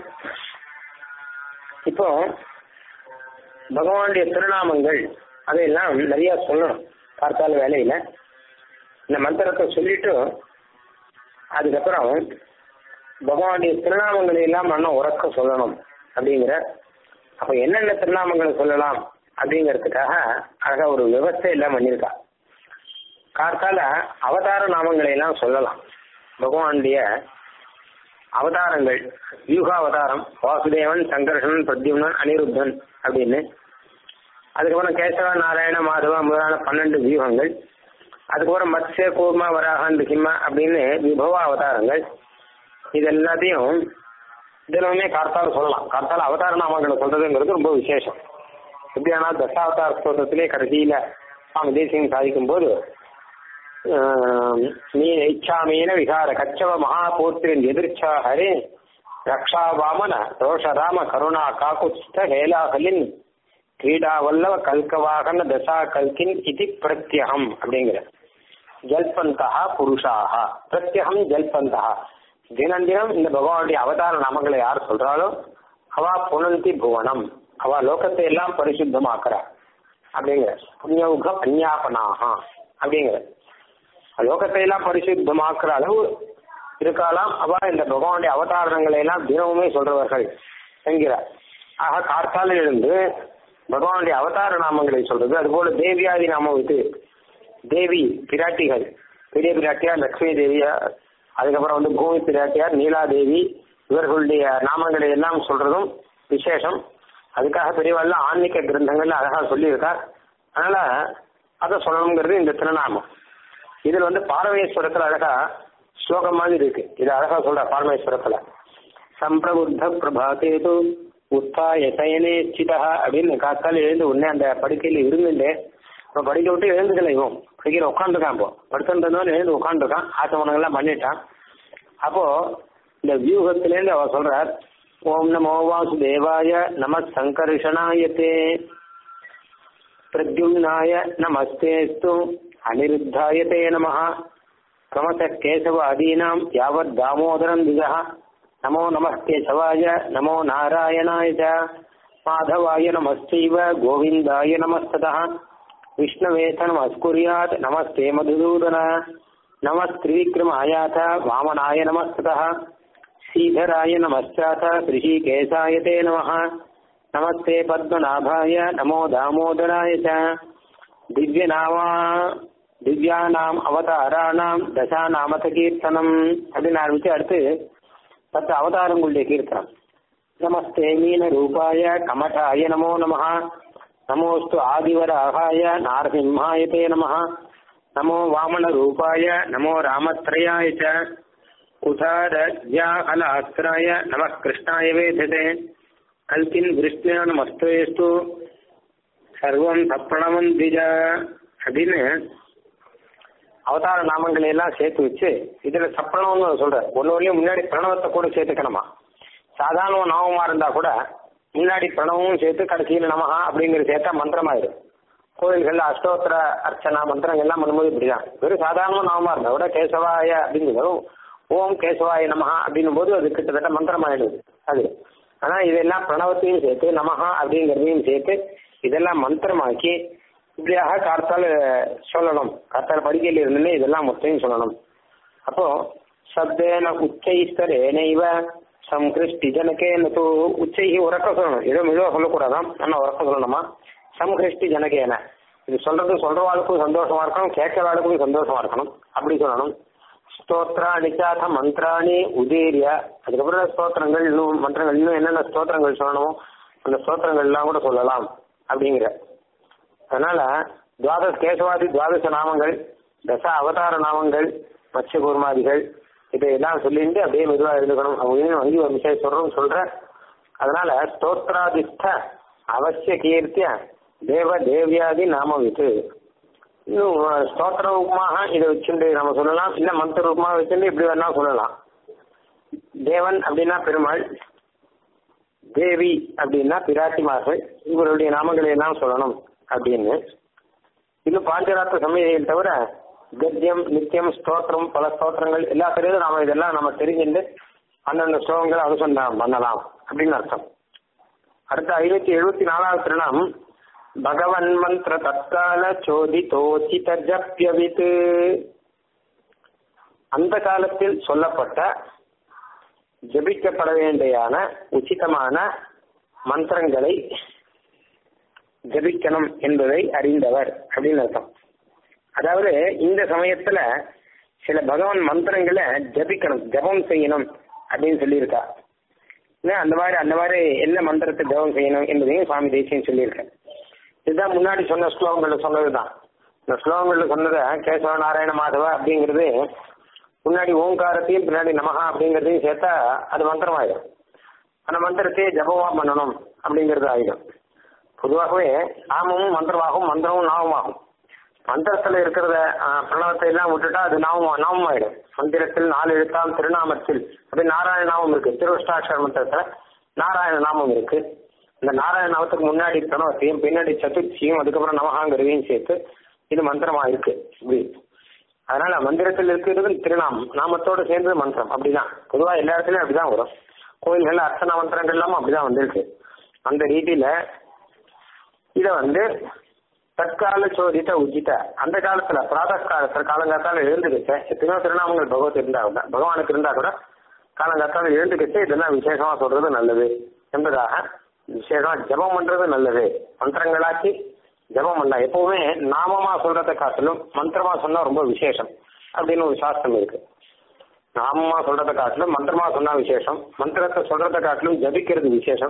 இப்போ பகவானுடைய திருநாமங்கள் அதையெல்லாம் நிறைய சொல்லணும் பார்த்தால வேலையில இந்த மந்திரத்தை சொல்லிட்டு அதுக்கப்புறம் பகவானுடைய திருநாமங்களை எல்லாம் மன உறக்க சொல்லணும் அப்படிங்கிற அப்ப என்னென்ன திருநாமங்களை சொல்லலாம் அப்படிங்கிறதுக்காக அழகா ஒரு விவசாயம் எல்லாம் பண்ணியிருக்கா கார்த்தால அவதார நாமங்களை எல்லாம் சொல்லலாம் பகவானுடைய அவதாரங்கள் வியூக அவதாரம் வாசுதேவன் சங்கர்ஷன் பிரத்யும்னன் அனிருத்தன் அப்படின்னு அதுக்கப்புறம் கேசவ நாராயண மாதவ முதலான பன்னெண்டு வியூகங்கள் அதுக்கப்புறம் மத்ஸ்ய கூர்மா வராகன் சிம்ம அப்படின்னு விபவ அவதாரங்கள் இது எல்லாத்தையும் தினமுமே கார்த்தால சொல்லலாம் கார்த்தால அவதார நாமங்களை சொல்றதுங்கிறது ரொம்ப விசேஷம் எப்படியானா தசாவதார ஸ்தோத்திரத்திலே கடைசியில சுவாமி தேசியம் சாதிக்கும் போது நீ இச்சாமீன விகார கச்சவ மகாபூர்த்தின் எதிர்ச்சா ஹரே ரக்ஷா வாமன ரோஷராம கருணா காக்குஸ்த ஹேலாகலின் கிரீடா வல்லவ கல்கவாகன தசா கல்கின் இது பிரத்யகம் அப்படிங்கிற ஜல்பந்தா புருஷாக பிரத்யகம் ஜல்பந்தா தினம் தினம் இந்த பகவானுடைய அவதார நாமங்களை யார் சொல்றாளோ அவா புனந்தி புவனம் அவ லோகத்தை எல்லாம் பரிசுத்தமாக்குறா அப்படிங்கிற புண்ணியவுக பன்யாபனாக அப்படிங்கிற லோகத்தை எல்லாம் பரிசுத்தமாக்குற அளவு இருக்கலாம் அவ இந்த பகவானுடைய அவதாரங்களை எல்லாம் தினமுமே சொல்றவர்கள் என்கிறார் ஆக கார்த்தால இருந்து பகவானுடைய அவதார நாமங்களை சொல்றது அதுபோல தேவியாதி நாமம் இது தேவி பிராட்டிகள் பெரிய பிராட்டியார் லக்ஷ்மி தேவியார் அதுக்கப்புறம் வந்து பூமி பிராட்டியார் நீலாதேவி இவர்களுடைய நாமங்களை எல்லாம் சொல்றதும் விசேஷம் அதுக்காக பெரியவாள்ல ஆன்மீக கிரந்தங்கள்ல அழகா சொல்லியிருக்கா அதனால அதை சொல்லணுங்கிறது இந்த திருநாமம் இதுல வந்து பாரமேஸ்வரத்துல அழகா ஸ்லோகம் மாதிரி இருக்கு இது அழகா சொல்ற பாரமேஸ்வரத்துல சம்பிரபுத்த பிரபாத்தேது உத்தாய சயனே சிதா அப்படின்னு காத்தால எழுந்து உடனே அந்த படுக்கையில இருந்துட்டு இப்போ படிக்க விட்டு எழுந்துக்கல இவன் படிக்கையில உட்காந்துருக்கான் இப்போ படுத்துன்றதுனால எழுந்து உட்காந்துருக்கான் ஆசமனங்கள்லாம் பண்ணிட்டான் அப்போ இந்த வியூகத்திலேருந்து அவர் சொல்றார் ஓம் நமோ வாசுதேவாய நம சங்கர்ஷனாயத்தே பிரத்யும்னாய நமஸ்தேஸ்து அனிருத்தாய தே நம கமச கேசவ அதீனாம் யாவத் தாமோதரம் திகः நமோ நமः கேசவாய நமோ நாராயணாய ச மாதவாய நமஸ்தைவ கோவிந்தாய நமஸ்ததः விஷ்ணவேத நமஸ்குர்யாத் நமஸ்தே மதுசூதன நமஸ்திரிவிக்ரமாயாத வாமனாய நமஸ்ததः श्रीधराय नमश्चाथ ऋषिकेशाय ते नमः नमस्ते पद्मनाभाय नमो दामोदराय च दिव्यनामा திவ்யானாம் அவதாராணாம் தசாநாமத கீர்த்தனம் அப்படின்னு ஆரம்பிச்சு அடுத்து பத்து அவதாரங்களுடைய கீர்த்தனம் நமஸ்தே மீன ரூபாய கமட்டாய நமோ நம நமோஸ்து ஆதிவராகாய நாரசிம்ஹாய தே நம நமோ வாமன ரூபாய நமோ ராமத்ரயாய ச कुठारज्याहलास्त्राय नमः कृष्णाय वेधते कल्किन् विष्णुनमस्तेस्तु சர்வம் சப்ரணமம் திஜ அப்படின்னு அவதார நாமங்களை எல்லாம் சேர்த்து வச்சு இதுல சப்ரணம்னு சொல்ற ஒன்னு முன்னாடி பிரணவத்தை கூட சேர்த்துக்கணுமா சாதாரண நாமமா இருந்தா கூட முன்னாடி பிரணவமும் சேர்த்து கடைசியில் நமஹா அப்படிங்கிறது சேர்த்தா மந்திரமாயிடும் கோயில்கள்ல அஷ்டோத்திர அர்ச்சனா மந்திரங்கள்லாம் பண்ணும்போது இப்படிதான் வெறும் சாதாரண நாமமா இருந்தா கூட கேசவாய அப்படிங்கிறது ஓம் கேசவாய நமஹா அப்படின்னும் போது அது கிட்டத்தட்ட மந்திரமாயிடுது அது ஆனா இதெல்லாம் பிரணவத்தையும் சேர்த்து நமஹா அப்படிங்கிறதையும் சேர்த்து இதெல்லாம் மந்திரமாக்கி இப்படியாக கார்த்தால சொல்லணும் கார்த்தால படிக்கையில் இருந்துன்னு இதெல்லாம் மொத்தம் சொல்லணும் அப்போ சப்தேன உச்சைஸ்தரேனைவ சம்கிருஷ்டி ஜனகேன தூ உச்சைகி உறக்க சொல்லணும் ஏதோ மெதுவாக சொல்லக்கூடாதாம் நல்லா உறக்க சொல்லணுமா சம்கிருஷ்டி ஜனகேன இது சொல்றது சொல்றவாளுக்கும் சந்தோஷமா இருக்கணும் கேட்கறவாளுக்கும் சந்தோஷமா இருக்கணும் அப்படி சொல்லணும் ஸ்தோத்ராணி சாத மந்திராணி உதீரிய அதுக்கப்புறம் ஸ்தோத்திரங்கள் இன்னும் மந்திரங்கள் இன்னும் என்னென்ன ஸ்தோத்திரங்கள் சொல்லணுமோ அந்த ஸ்தோத்திரங்கள் எல்லாம் கூட சொல்லலாம் அப்படிங்கிற அதனால துவாதச கேசவாதி துவாதச நாமங்கள் தச அவதார நாமங்கள் மத்ய கூர்மாதிகள் இதையெல்லாம் சொல்லிட்டு அப்படியே மெதுவா எழுதுக்கணும் அப்படின்னு வந்து ஒரு விஷயம் சொல்றோம் சொல்ற அதனால ஸ்தோத்ராதிஷ்ட அவசிய கீர்த்திய தேவ தேவியாதி நாம வித்து இன்னும் ஸ்தோத்திர ரூபமாக இதை வச்சுட்டு நம்ம சொல்லலாம் இல்ல மந்திர ரூபமாக வச்சுட்டு இப்படி வேணா சொல்லலாம் தேவன் அப்படின்னா பெருமாள் தேவி அப்படின்னா பிராட்டிமார்கள் இவருடைய நாமங்களை எல்லாம் சொல்லணும் அப்படின்னு இன்னும் பாஞ்சராத்திர சமயம் தவிர கத்தியம் நித்தியம் ஸ்தோத்திரம் பல ஸ்தோத்திரங்கள் எல்லா தெரியும் நாம இதெல்லாம் நம்ம தெரிஞ்சுட்டு அந்தந்த ஸ்லோகங்களை அனுசந்தானம் பண்ணலாம் அப்படின்னு அர்த்தம் அடுத்த ஐநூத்தி எழுபத்தி நாலாவது திருநாம் பகவன் மந்திர தற்கால சோதிதோச்சித ஜப்யவித் அந்த காலத்தில் சொல்லப்பட்ட ஜபிக்கப்பட வேண்டியான உச்சிதமான மந்திரங்களை ஜபிக்கணும் என்பதை அறிந்தவர் அப்படின்னு அர்த்தம் அதாவது இந்த சமயத்துல சில பகவான் மந்திரங்களை ஜபிக்கணும் ஜபம் செய்யணும் அப்படின்னு சொல்லியிருக்கா அந்த மாதிரி அந்த மாதிரி என்ன மந்திரத்தை ஜபம் செய்யணும் என்பதையும் சுவாமி தேசியம் சொல்லியிருக்கேன் இதுதான் முன்னாடி சொன்ன ஸ்லோகங்கள்ல சொன்னதுதான் இந்த ஸ்லோகங்கள்ல சொன்னதை கேசவ நாராயண மாதவ அப்படிங்கிறது முன்னாடி ஓங்காரத்தையும் பின்னாடி நமகா அப்படிங்கிறதையும் சேர்த்தா அது மந்திரமாயிடும் அந்த மந்திரத்தையே ஜபமா பண்ணணும் அப்படிங்கிறது ஆயிடும் பொதுவாகவே நாமமும் மந்திரமாகும் மந்திரமும் நாமமாகும் மந்திரத்துல இருக்கிறத பிரணவத்தை எல்லாம் விட்டுட்டா அது நாமம் நாமம் ஆயிடும் மந்திரத்தில் நாலு எழுத்தாம் திருநாமத்தில் அப்படி நாராயண நாமம் இருக்கு திருவஷ்டாட்சர மந்திரத்துல நாராயண நாமம் இருக்கு இந்த நாராயண நாமத்துக்கு முன்னாடி பிரணவத்தையும் பின்னாடி சதுர்த்தியும் அதுக்கப்புறம் நமகாங்கிறதையும் சேர்த்து இது மந்திரமா இருக்கு இப்படி அதனால மந்திரத்தில் இருக்கிறது திருநாமம் நாமத்தோட சேர்ந்தது மந்திரம் அப்படிதான் பொதுவா எல்லா இடத்துலயும் அப்படிதான் வரும் கோயில்கள்ல அர்ச்சனா மந்திரங்கள் எல்லாமே அப்படிதான் வந்திருக்கு அந்த ரீதியில இத வந்து தற்கால சோதித்த உச்சித்த அந்த காலத்துல பிராத காலத்துல காலங்காத்தால எழுந்துக்கிச்ச எத்தனையோ திருநாமங்கள் பகவத் இருந்தா கூட பகவானுக்கு இருந்தா கூட காலங்காத்தால எழுந்துக்கிச்ச இதெல்லாம் விசேஷமா சொல்றது நல்லது என்பதாக விசேஷமா ஜபம் பண்றது நல்லது மந்திரங்களாக்கி ஜபம் பண்ணலாம் எப்பவுமே நாமமா சொல்றதை காட்டிலும் மந்திரமா சொன்னா ரொம்ப விசேஷம் அப்படின்னு ஒரு சாஸ்திரம் இருக்கு நாமமா சொல்றதை காட்டிலும் மந்திரமா சொன்னா விசேஷம் மந்திரத்தை சொல்றதை காட்டிலும் ஜபிக்கிறது விசேஷம்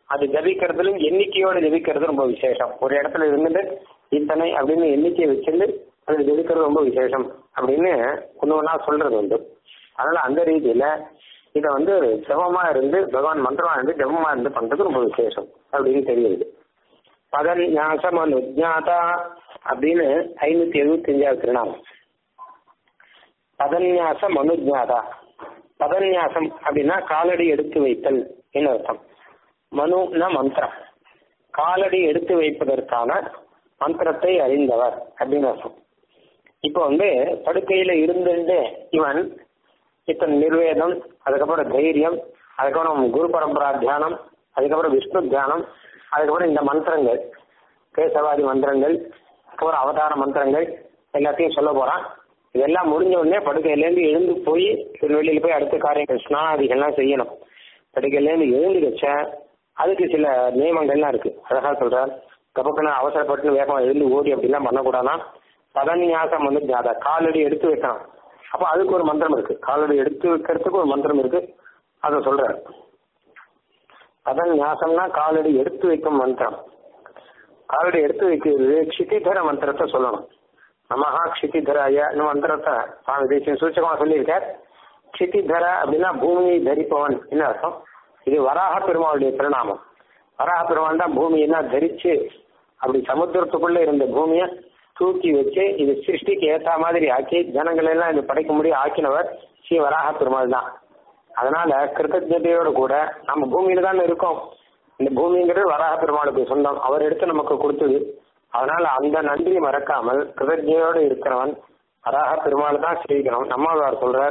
அது ஜபிக்கிறதுலும் எண்ணிக்கையோட ஜபிக்கிறது ரொம்ப விசேஷம் ஒரு இடத்துல இருந்துட்டு இத்தனை அப்படின்னு எண்ணிக்கையை வச்சிருந்து அது ஜபிக்கிறது ரொம்ப விசேஷம் அப்படின்னு ஒன்று ஒன்றா சொல்றது உண்டு அதனால அந்த ரீதியில இதை வந்து ஜபமா இருந்து பகவான் மந்திரமா இருந்து ஜபமா இருந்து பண்றது ரொம்ப விசேஷம் அப்படின்னு தெரியுது பதன் ஞாசம் அனுஜாதா அப்படின்னு ஐநூத்தி எழுபத்தி அஞ்சாவது திருநாமம் பதன்யாசம் மனுஜாதா பதன்யாசம் அப்படின்னா காலடி எடுத்து வைத்தல் என்ன அர்த்தம் மனுனா மந்திரம் காலடி எடுத்து வைப்பதற்கான மந்திரத்தை அறிந்தவர் அப்படின்னு அர்த்தம் இப்போ வந்து படுக்கையில இருந்துட்டு இவன் இத்தனை நிர்வேதம் அதுக்கப்புறம் தைரியம் அதுக்கப்புறம் குரு பரம்பரா தியானம் அதுக்கப்புறம் விஷ்ணு தியானம் அதுக்கப்புறம் இந்த மந்திரங்கள் கேசவாதி மந்திரங்கள் அப்புறம் அவதார மந்திரங்கள் எல்லாத்தையும் சொல்ல போறான் இதெல்லாம் முடிஞ்ச உடனே படுக்கையிலேருந்து எழுந்து போய் திருவெளியில் போய் அடுத்த காரியங்கள் ஸ்நானாதிகள்லாம் செய்யணும் படுக்கையிலேருந்து எழுந்து வச்ச அதுக்கு சில நியமங்கள்லாம் இருக்கு அழகா சொல்றார் கபக்கன அவசரப்பட்டு வேகமா எழுந்து ஓடி அப்படிலாம் பண்ணக்கூடாதுன்னா பதன்யாசம் வந்து ஜாதா காலடி எடுத்து வைக்கணும் அப்போ அதுக்கு ஒரு மந்திரம் இருக்கு காலடி எடுத்து வைக்கிறதுக்கு ஒரு மந்திரம் இருக்கு அதை சொல்றாரு பதன்யாசம்னா காலடி எடுத்து வைக்கும் மந்திரம் காலடி எடுத்து வைக்கிறது க்ஷிதிதர மந்திரத்தை சொல்லணும் நமஹா க்ஷிதிதராய மந்திரத்தை சுவாமி தேசியம் சூச்சகமா சொல்லியிருக்கார் க்ஷிதிதர அப்படின்னா பூமியை தரிப்பவன் என்ன அர்த்தம் இது வராக பெருமாளுடைய திருநாமம் வராக பெருமாள் தான் பூமியெல்லாம் தரிச்சு அப்படி சமுத்திரத்துக்குள்ள இருந்த பூமியை தூக்கி வச்சு இது சிருஷ்டிக்கு ஏத்த மாதிரி ஆக்கி ஜனங்களை எல்லாம் இது படைக்க முடியும் ஆக்கினவர் ஸ்ரீ வராக பெருமாள் தான் அதனால கிருத்தஜதையோட கூட நம்ம பூமியில தானே இருக்கோம் இந்த பூமிங்கிறது வராக பெருமாளுக்கு சொந்தம் அவர் எடுத்து நமக்கு கொடுத்தது அதனால அந்த நன்றியை மறக்காமல் கிருதஜையோடு இருக்கிறவன் வராக பெருமாள் தான் சேவிக்கணும் நம்மாழ்வார் சொல்றார்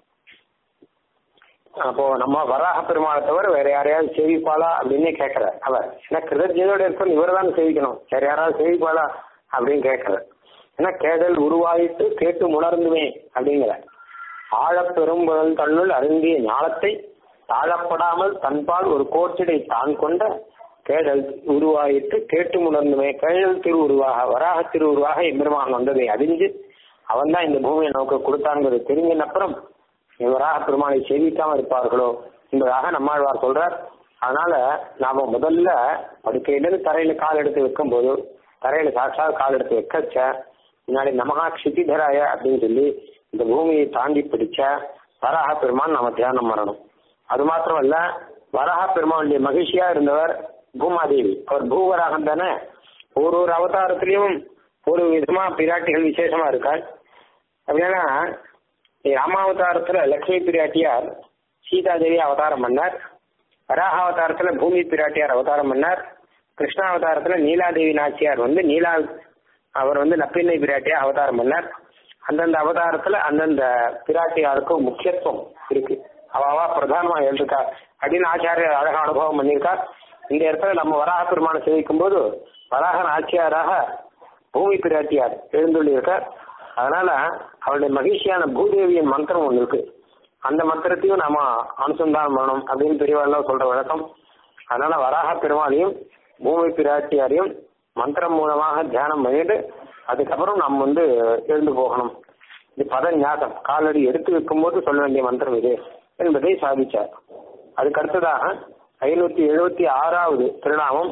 அப்போ நம்ம வராக பெருமாளை தவிர வேற யாரையாவது சேவிப்பாளா அப்படின்னு கேட்கிறார் அவர் ஏன்னா கிருதஜையோட இருக்கணும் இவர் தான் சேவிக்கணும் வேற யாராவது சேவிப்பாளா அப்படின்னு கேட்கிறார் ஏன்னா கேதல் உருவாயிட்டு கேட்டு உணர்ந்துமே அப்படிங்கிற ஆழப்பெரும்புதல் தன்னுள் அருந்திய ஞானத்தை தாழப்படாமல் தன்பால் ஒரு கோச்சிடை தான் கொண்ட கேடல் உருவாயிட்டு கேட்டு உணர்ந்துமே கேழல் திரு உருவாக வராக திரு உருவாக எம்பெருமான் வந்ததை அறிஞ்சு அவன் தான் இந்த பூமியை நமக்கு கொடுத்தாங்கிறது தெரிஞ்சின அப்புறம் வராக பெருமானை சேவிக்காம இருப்பார்களோ என்பதாக நம்மாழ்வார் சொல்றார் அதனால நாம முதல்ல படுக்கையிலிருந்து தரையில கால் எடுத்து வைக்கும் போது தரையில சாட்சாத் கால் எடுத்து வைக்கச்ச முன்னாடி நமகா க்ஷிதிதராய அப்படின்னு சொல்லி இந்த பூமியை தாண்டி பிடிச்ச வராக பெருமான் நம்ம தியானம் பண்ணணும் அது மாத்திரம் இல்ல வராக பெருமானுடைய மகிழ்ச்சியா இருந்தவர் பூமாதேவி அவர் பூவராகம் தானே ஒரு ஒரு அவதாரத்திலையும் ஒரு விதமா பிராட்டிகள் விசேஷமா இருக்காள் அப்படின்னா ராமாவதாரத்துல லக்ஷ்மி பிராட்டியார் சீதாதேவி அவதாரம் பண்ணார் வராக அவதாரத்துல பூமி பிராட்டியார் அவதாரம் பண்ணார் கிருஷ்ணாவதாரத்துல நீலாதேவி நாச்சியார் வந்து நீலா அவர் வந்து நப்பிண்ணை பிராட்டியா அவதாரம் பண்ணார் அந்தந்த அவதாரத்துல அந்தந்த பிராட்டியாருக்கும் முக்கியத்துவம் இருக்கு அவாவா பிரதானமா எழுதிருக்கா அப்படின்னு ஆச்சாரியர் அழகா அனுபவம் பண்ணியிருக்கா இந்த இடத்துல நம்ம வராக பெருமானை சேவிக்கும் போது வராகன் ஆட்சியாராக பூமி பிராட்டியார் எழுந்துள்ளிருக்கார் அதனால அவருடைய மகிழ்ச்சியான பூதேவியின் மந்திரம் ஒன்று இருக்கு அந்த மந்திரத்தையும் நாம அனுசந்தானம் பண்ணணும் அப்படின்னு பெரியவாள்லாம் சொல்ற வழக்கம் அதனால வராக பெருமாளையும் பூமி பிராட்டியாரையும் மந்திரம் மூலமாக தியானம் பண்ணிட்டு அதுக்கப்புறம் நம்ம வந்து எழுந்து போகணும் இது பத ஞாசம் காலடி எடுத்து வைக்கும் போது சொல்ல வேண்டிய மந்திரம் இது என்பதை சாதிச்சார் அதுக்கு அடுத்ததாக ஐநூத்தி எழுபத்தி ஆறாவது திருநாமம்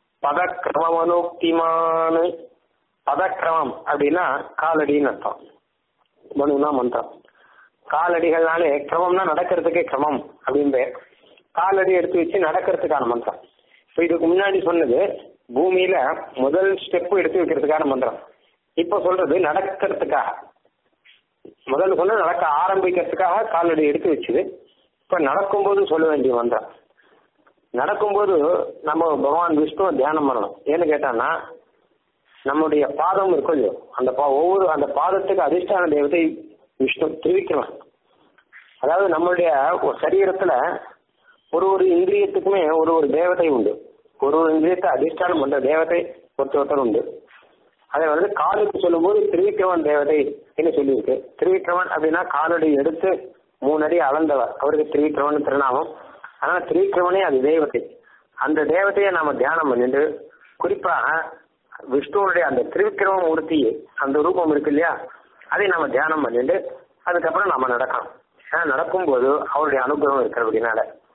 பதக்கிரமனோக்திமான பதக்கிரமம் அப்படின்னா காலடின்னு அர்த்தம் மனுனா மந்திரம் காலடிகள்னாலே கிரமம்னா நடக்கிறதுக்கே கிரமம் அப்படின்னு பேர் காலடி எடுத்து வச்சு நடக்கிறதுக்கான மந்திரம் இப்போ இதுக்கு முன்னாடி சொன்னது பூமியில முதல் ஸ்டெப் எடுத்து வைக்கிறதுக்கான மந்திரம் இப்போ சொல்றது நடக்கிறதுக்காக முதல்ல சொன்ன நடக்க ஆரம்பிக்கிறதுக்காக காலடி எடுத்து வச்சுது இப்ப நடக்கும்போது சொல்ல வேண்டிய மந்திரம் நடக்கும்போது நம்ம பகவான் விஷ்ணுவை தியானம் பண்ணணும் ஏன்னு கேட்டான்னா நம்முடைய பாதம் இருக்கும் இல்லையோ அந்த பா ஒவ்வொரு அந்த பாதத்துக்கு அதிஷ்டான தேவதை விஷ்ணு திருவிக்கிரமன் அதாவது நம்மளுடைய ஒரு சரீரத்துல ஒரு ஒரு இந்திரியத்துக்குமே ஒரு ஒரு தேவதை உண்டு ஒரு ஒரு இந்திரியத்தை அதிஷ்டானம் பண்ற தேவதை ஒருத்தர் ஒருத்தர் உண்டு அதை வந்து காலுக்கு சொல்லும்போது திருவிக்கிரமன் தேவதை என்று சொல்லியிருக்கு திருவிக்கிரமன் அப்படின்னா காலடி எடுத்து மூணு அடி அளந்தவர் அவருக்கு திருவிக்கிரமன் திருநாமம் ஆனா திருவிக்கிரமனே அது தேவதை அந்த தேவதையை நாம தியானம் பண்ணிட்டு குறிப்பாக விஷ்ணுவுடைய அந்த திருவிக்கிரம மூர்த்தி அந்த ரூபம் இருக்கு இல்லையா அதை நாம தியானம் பண்ணிட்டு அதுக்கப்புறம் நம்ம நடக்கலாம் ஏன்னா நடக்கும்போது அவருடைய அனுகிரகம் இருக்கிறபடினால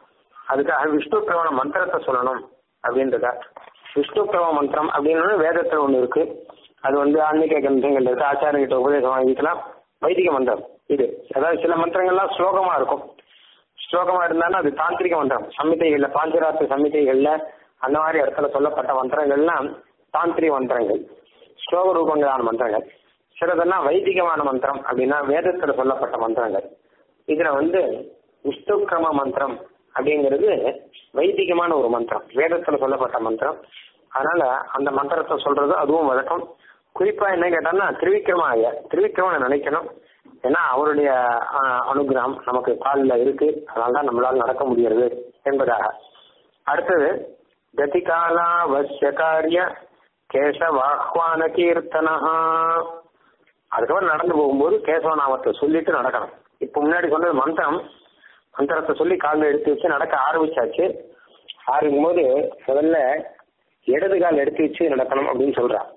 அதுக்காக விஷ்ணு பிரவண மந்திரத்தை சொல்லணும் அப்படின்றதா விஷ்ணு பிரவ மந்திரம் அப்படின்னு வேதத்துல ஒண்ணு இருக்கு அது வந்து ஆன்மீக கிரந்தங்கள் இருக்கு ஆச்சாரியர்கிட்ட உபதேசம் வாங்கிக்கலாம் வைதிக மந்திரம் இது அதாவது சில மந்திரங்கள்லாம் ஸ்லோகமா இருக்கும் ஸ்லோகமா இருந்தாலும் அது தாந்திரிக மந்திரம் சம்மிதைகள்ல பாஞ்சராத்திர சம்மிதைகள்ல அந்த மாதிரி இடத்துல சொல்லப்பட்ட மந்திரங்கள்லாம் தாந்திரிக மந்திரங்கள் ஸ்லோக ரூபங்களான மந்திரங்கள் சிலதெல்லாம் வைதிகமான மந்திரம் அப்படின்னா வேதத்துல சொல்லப்பட்ட மந்திரங்கள் இதுல வந்து விஷ்ணு கிரம மந்திரம் அப்படிங்கிறது வைதிகமான ஒரு மந்திரம் வேதத்துல சொல்லப்பட்ட மந்திரம் அதனால அந்த மந்திரத்தை சொல்றது அதுவும் வழக்கம் குறிப்பா என்ன கேட்டான்னா திருவிக்கிரமாய திருவிக்கிரமனை நினைக்கணும் ஏன்னா அவருடைய ஆஹ், அனுகிரகம் நமக்கு காலில் இருக்கு அதனால தான் நம்மளால நடக்க முடிகிறது என்பதாக அடுத்தது கதிகாலா வசிய கேசவாஹ்வான கீர்த்தனா அதுக்கப்புறம் நடந்து போகும்போது கேசவ நாமத்தை சொல்லிட்டு நடக்கணும் இப்ப முன்னாடி சொன்னது மந்திரம் மந்திரத்தை சொல்லி காலில் எடுத்து வச்சு நடக்க ஆரம்பிச்சாச்சு ஆரம்பிக்கும் போது முதல்ல இடது கால் எடுத்து வச்சு நடக்கணும் அப்படின்னு சொல்றான்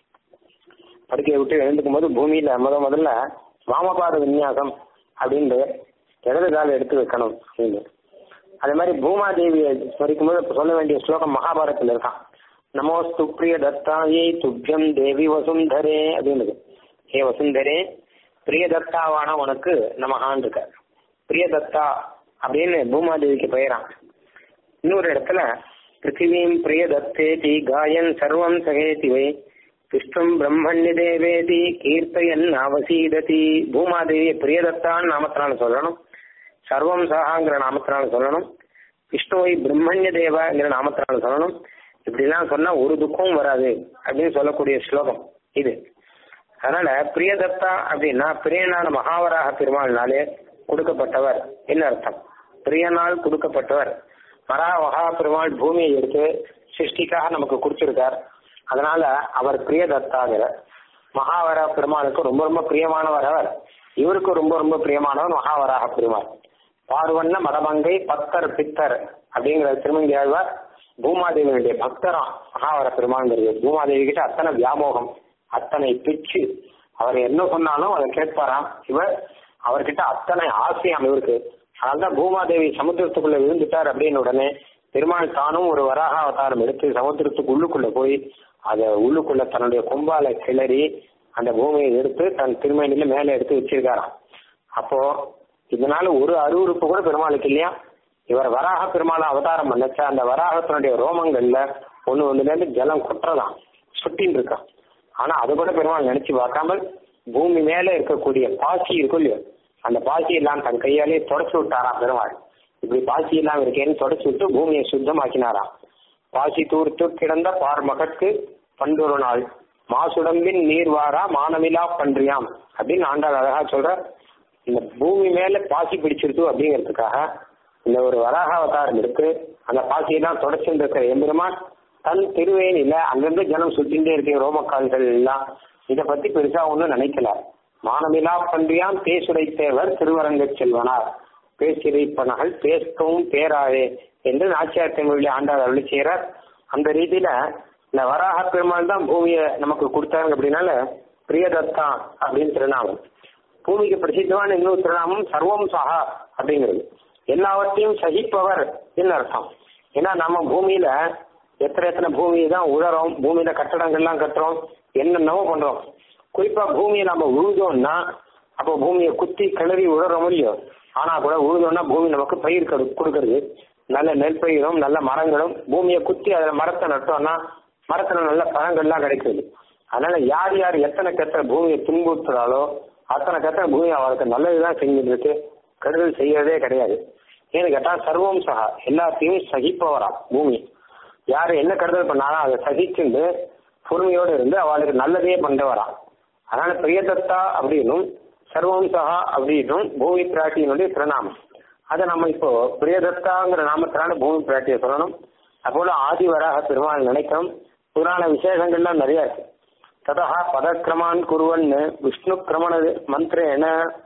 படுக்கையை விட்டு எழுந்துக்கும் போது பூமியில முத முதல்ல வாமபாத விநியாசம் அப்படின்னு இடது கால் எடுத்து வைக்கணும் அப்படின்னு அதே மாதிரி பூமாதேவியை ஸ்மரிக்கும் போது இப்ப சொல்ல வேண்டிய ஸ்லோகம் மகாபாரதத்துல இருக்கான் நமோஸ்து பிரிய தத்தாயை துப்பியம் தேவி வசுந்தரே அப்படின்னு ஹே வசுந்தரே பிரிய தத்தாவான உனக்கு நமகான் இருக்க பிரிய தத்தா அப்படின்னு பூமாதேவிக்கு பெயரான் இன்னொரு இடத்துல பிருத்திவீம் பிரிய தத்தேதி காயன் சர்வம் சகேதி வை விஷ்ணும் பிரம்மண்ய தேவேதி கீர்த்தயன் அவசீததி பூமாதேவியை பிரியதத்தான் நாமத்தினால சொல்லணும் சர்வம் சகாங்கிற நாமத்தினால சொல்லணும் விஷ்ணுவை பிரம்மண்ய தேவங்கிற நாமத்தினால சொல்லணும் இப்படிலாம் சொன்னா ஒரு துக்கமும் வராது அப்படின்னு சொல்லக்கூடிய ஸ்லோகம் இது அதனால பிரியதத்தா அப்படின்னா பிரியனான மகாவராக பெருமாள்னாலே கொடுக்கப்பட்டவர் என்ன அர்த்தம் பிரியனால் கொடுக்கப்பட்டவர் வரா மகா பெருமாள் பூமியை எடுத்து சிருஷ்டிக்காக நமக்கு கொடுத்திருக்கார் அதனால அவர் பிரியதத்தாகிற மகாவர பெருமாளுக்கு ரொம்ப ரொம்ப பிரியமானவர் அவர் இவருக்கு ரொம்ப ரொம்ப பிரியமானவர் மகாவராக பெருமாள் பார்வண்ண மடமங்கை பத்தர் பித்தர் அப்படிங்கிற திருமங்கி ஆழ்வார் பூமாதேவியுடைய பக்தராம் மகாவர பெருமாள்ங்கிறது பூமாதேவி கிட்ட அத்தனை வியாமோகம் அத்தனை பிச்சு அவர் என்ன சொன்னாலும் அதை கேட்பாராம் இவர் அவர்கிட்ட அத்தனை ஆசையாம் இவருக்கு அதனால்தான் பூமாதேவி சமுத்திரத்துக்குள்ள விழுந்துட்டார் அப்படின்னு உடனே பெருமாள் தானும் ஒரு வராக அவதாரம் எடுத்து சமுத்திரத்துக்கு உள்ளுக்குள்ள போய் அதை உள்ளுக்குள்ள தன்னுடைய கொம்பால கிளறி அந்த பூமியை எடுத்து தன் திருமணியில மேல எடுத்து வச்சிருக்காராம் அப்போ இதனால ஒரு அருவருப்பு கூட பெருமாளுக்கு இல்லையா இவர் வராக பெருமாளை அவதாரம் பண்ணச்சா அந்த வராகத்தினுடைய ரோமங்கள்ல ஒண்ணு ஒண்ணுல இருந்து ஜலம் கொட்டுறதாம் சுட்டின்னு இருக்கான் ஆனா அது கூட பெருமாள் நினைச்சு பார்க்காமல் பூமி மேல இருக்கக்கூடிய பாசி இருக்கும் இல்லையோ அந்த பாசி எல்லாம் தன் கையாலே தொடச்சு விட்டாராம் பெருமாள் இப்படி பாசி எல்லாம் இருக்கேன்னு தொடச்சு விட்டு பூமியை சுத்தமாக்கினாராம் பாசி தூர்த்து கிடந்த பார் மகற்கு பண்டொரு நாள் மாசுடம்பின் நீர் வாரா மானமிலா பன்றியாம் அப்படின்னு ஆண்டாள் அழகா சொல்ற இந்த பூமி மேல பாசி பிடிச்சிருது அப்படிங்கிறதுக்காக இந்த ஒரு வராக அவதாரம் இருக்கு அந்த பாசியெல்லாம் தொடச்சுட்டு இருக்கிற எம்பெருமான் தன் திருவேணியில அங்கிருந்து ஜனம் சுத்திட்டே இருக்கு ரோமக்கால்கள் எல்லாம் இதை பத்தி பெருசா ஒன்றும் நினைக்கல மானமிலா பன்றியாம் பேசுடைத்தேவர் திருவரங்க செல்வனார் பேசிடைப்பனகள் பேஸ்கவும் பேராவே என்று நாச்சியார் தமிழில் ஆண்டாள் அருளி செய்கிறார் அந்த ரீதியில இந்த வராக பெருமாள் தான் பூமியை நமக்கு கொடுத்தாங்க அப்படின்னால பிரியதத்தா அப்படின்னு திருநாமம் பூமிக்கு பிரசித்தமான இன்னொரு திருநாமம் சர்வம் சஹா அப்படிங்கிறது எல்லாவற்றையும் சகிப்பவர் என்ன அர்த்தம் ஏன்னா நம்ம பூமியில எத்தனை எத்தனை பூமி தான் உழறோம் பூமியில கட்டடங்கள்லாம் கட்டுறோம் என்னென்னவோ பண்றோம் குறிப்பா பூமியை நம்ம உழுதோம்னா அப்போ பூமியை குத்தி கிளறி உழறோம் இல்லையோ ஆனா கூட உழுதோம்னா பூமி நமக்கு பயிர் கொடு- கொடுக்கறது நல்ல நெல் பயிரும் நல்ல மரங்களும் பூமியை குத்தி அதுல மரத்தை நட்டோம்னா மரத்துல நல்ல பழங்கள்லாம் கிடைக்குது அதனால யார் யார் எத்தனை கெத்தனை பூமியை துன்புறுத்துறாலோ அத்தனை கெத்தனை பூமி அவருக்கு நல்லதுதான் செஞ்சுட்டு இருக்கு கெடுதல் செய்யறதே கிடையாது ஏன்னு கேட்டா சர்வம் சகா எல்லாத்தையும் சகிப்பவரா பூமி யாரு என்ன கெடுதல் பண்ணாலும் அதை சகிச்சுண்டு பொறுமையோடு இருந்து அவளுக்கு நல்லதே பண்றவரா அதனால பிரியதத்தா அப்படின்னும் சர்வம் சகா அப்படின்னும் பூமி பிராட்டியினுடைய திருநாமம் அதை நம்ம இப்போ பிரியதத்தாங்கிற நாமத்தினால பூமி பிராட்டியை சொல்லணும் அப்போல ஆதி வராக பெருமாள் நினைக்கிறோம் புராண விசேஷங்கள்லாம் நிறைய இருக்கு ததா பதக்கிரமான் குருவன்னு விஷ்ணு கிரமண மந்திரேன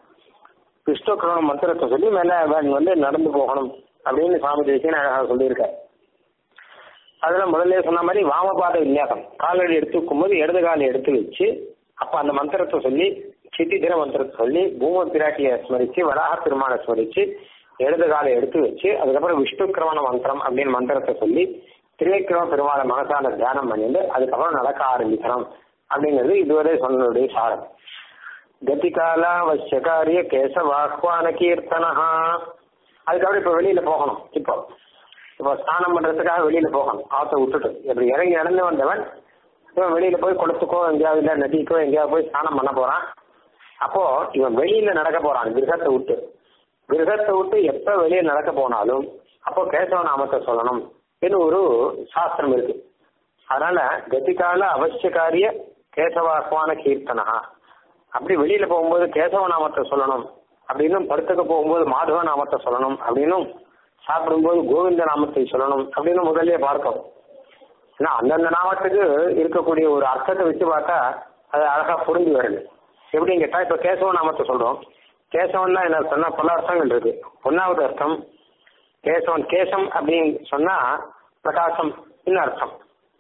விஷ்ணு கிரமண மந்திரத்தை சொல்லி மேல அவன் வந்து நடந்து போகணும் அப்படின்னு சுவாமி தேசியன் அழகாக சொல்லியிருக்காரு அதுல முதல்ல சொன்ன மாதிரி வாமபாத விநியாசம் காலடி எடுத்து வைக்கும்போது இடது காலை எடுத்து வச்சு அப்ப அந்த மந்திரத்தை சொல்லி சித்தி தின மந்திரத்தை சொல்லி பூம பிராட்டியை ஸ்மரிச்சு வராக பெருமானை ஸ்மரிச்சு இடது காலை எடுத்து வச்சு அதுக்கப்புறம் விஷ்ணு கிரமண மந்திரம் அப்படின்னு மந்திரத்தை சொல்லி திரிவிக்ரம பெருமாளை மனசால தியானம் பண்ணிட்டு அதுக்கப்புறம் நடக்க ஆரம்பிக்கணும் அப்படிங்கிறது இதுவரை சொன்னதுடைய சாரம் கதிகாலாவசியகாரிய கேசவாஹ்வான கீர்த்தனஹா அதுக்கப்புறம் இப்ப வெளியில போகணும் இப்போ இப்போ ஸ்நானம் பண்றதுக்காக வெளியில போகணும் ஆத்த விட்டுட்டு இப்படி இறங்கி நடந்து வந்தவன் இவன் வெளியில போய் குளத்துக்கோ எங்கேயாவது இல்ல நதிக்கோ எங்கேயாவது போய் ஸ்நானம் பண்ண போறான் அப்போ இவன் வெளியில நடக்க போறான் கிரகத்தை விட்டு கிரகத்தை விட்டு எப்ப வெளியே நடக்க போனாலும் அப்போ கேசவ நாமத்தை சொல்லணும் இது ஒரு சாஸ்திரம் இருக்கு அதனால கதிகால அவசியகாரிய கேசவாஹ்வான கீர்த்தனா அப்படி வெளியில போகும்போது கேசவ நாமத்தை சொல்லணும் அப்படின்னும் படுத்துக்க போகும்போது மாதவ நாமத்தை சொல்லணும் அப்படின்னும் சாப்பிடும்போது கோவிந்த நாமத்தை சொல்லணும் அப்படின்னு முதல்லயே பார்க்கும் ஏன்னா அந்தந்த நாமத்துக்கு இருக்கக்கூடிய ஒரு அர்த்தத்தை வச்சு பார்த்தா அது அழகா புரிஞ்சு வருது எப்படின்னு கேட்டா இப்ப கேசவ நாமத்தை சொல்றோம் கேசவன்னா என்ன சொன்னா பல அர்த்தங்கள் இருக்கு ஒன்னாவது அர்த்தம் கேசவன் கேசம் அப்படின்னு சொன்னா பிரகாசம் இன்னும் அர்த்தம்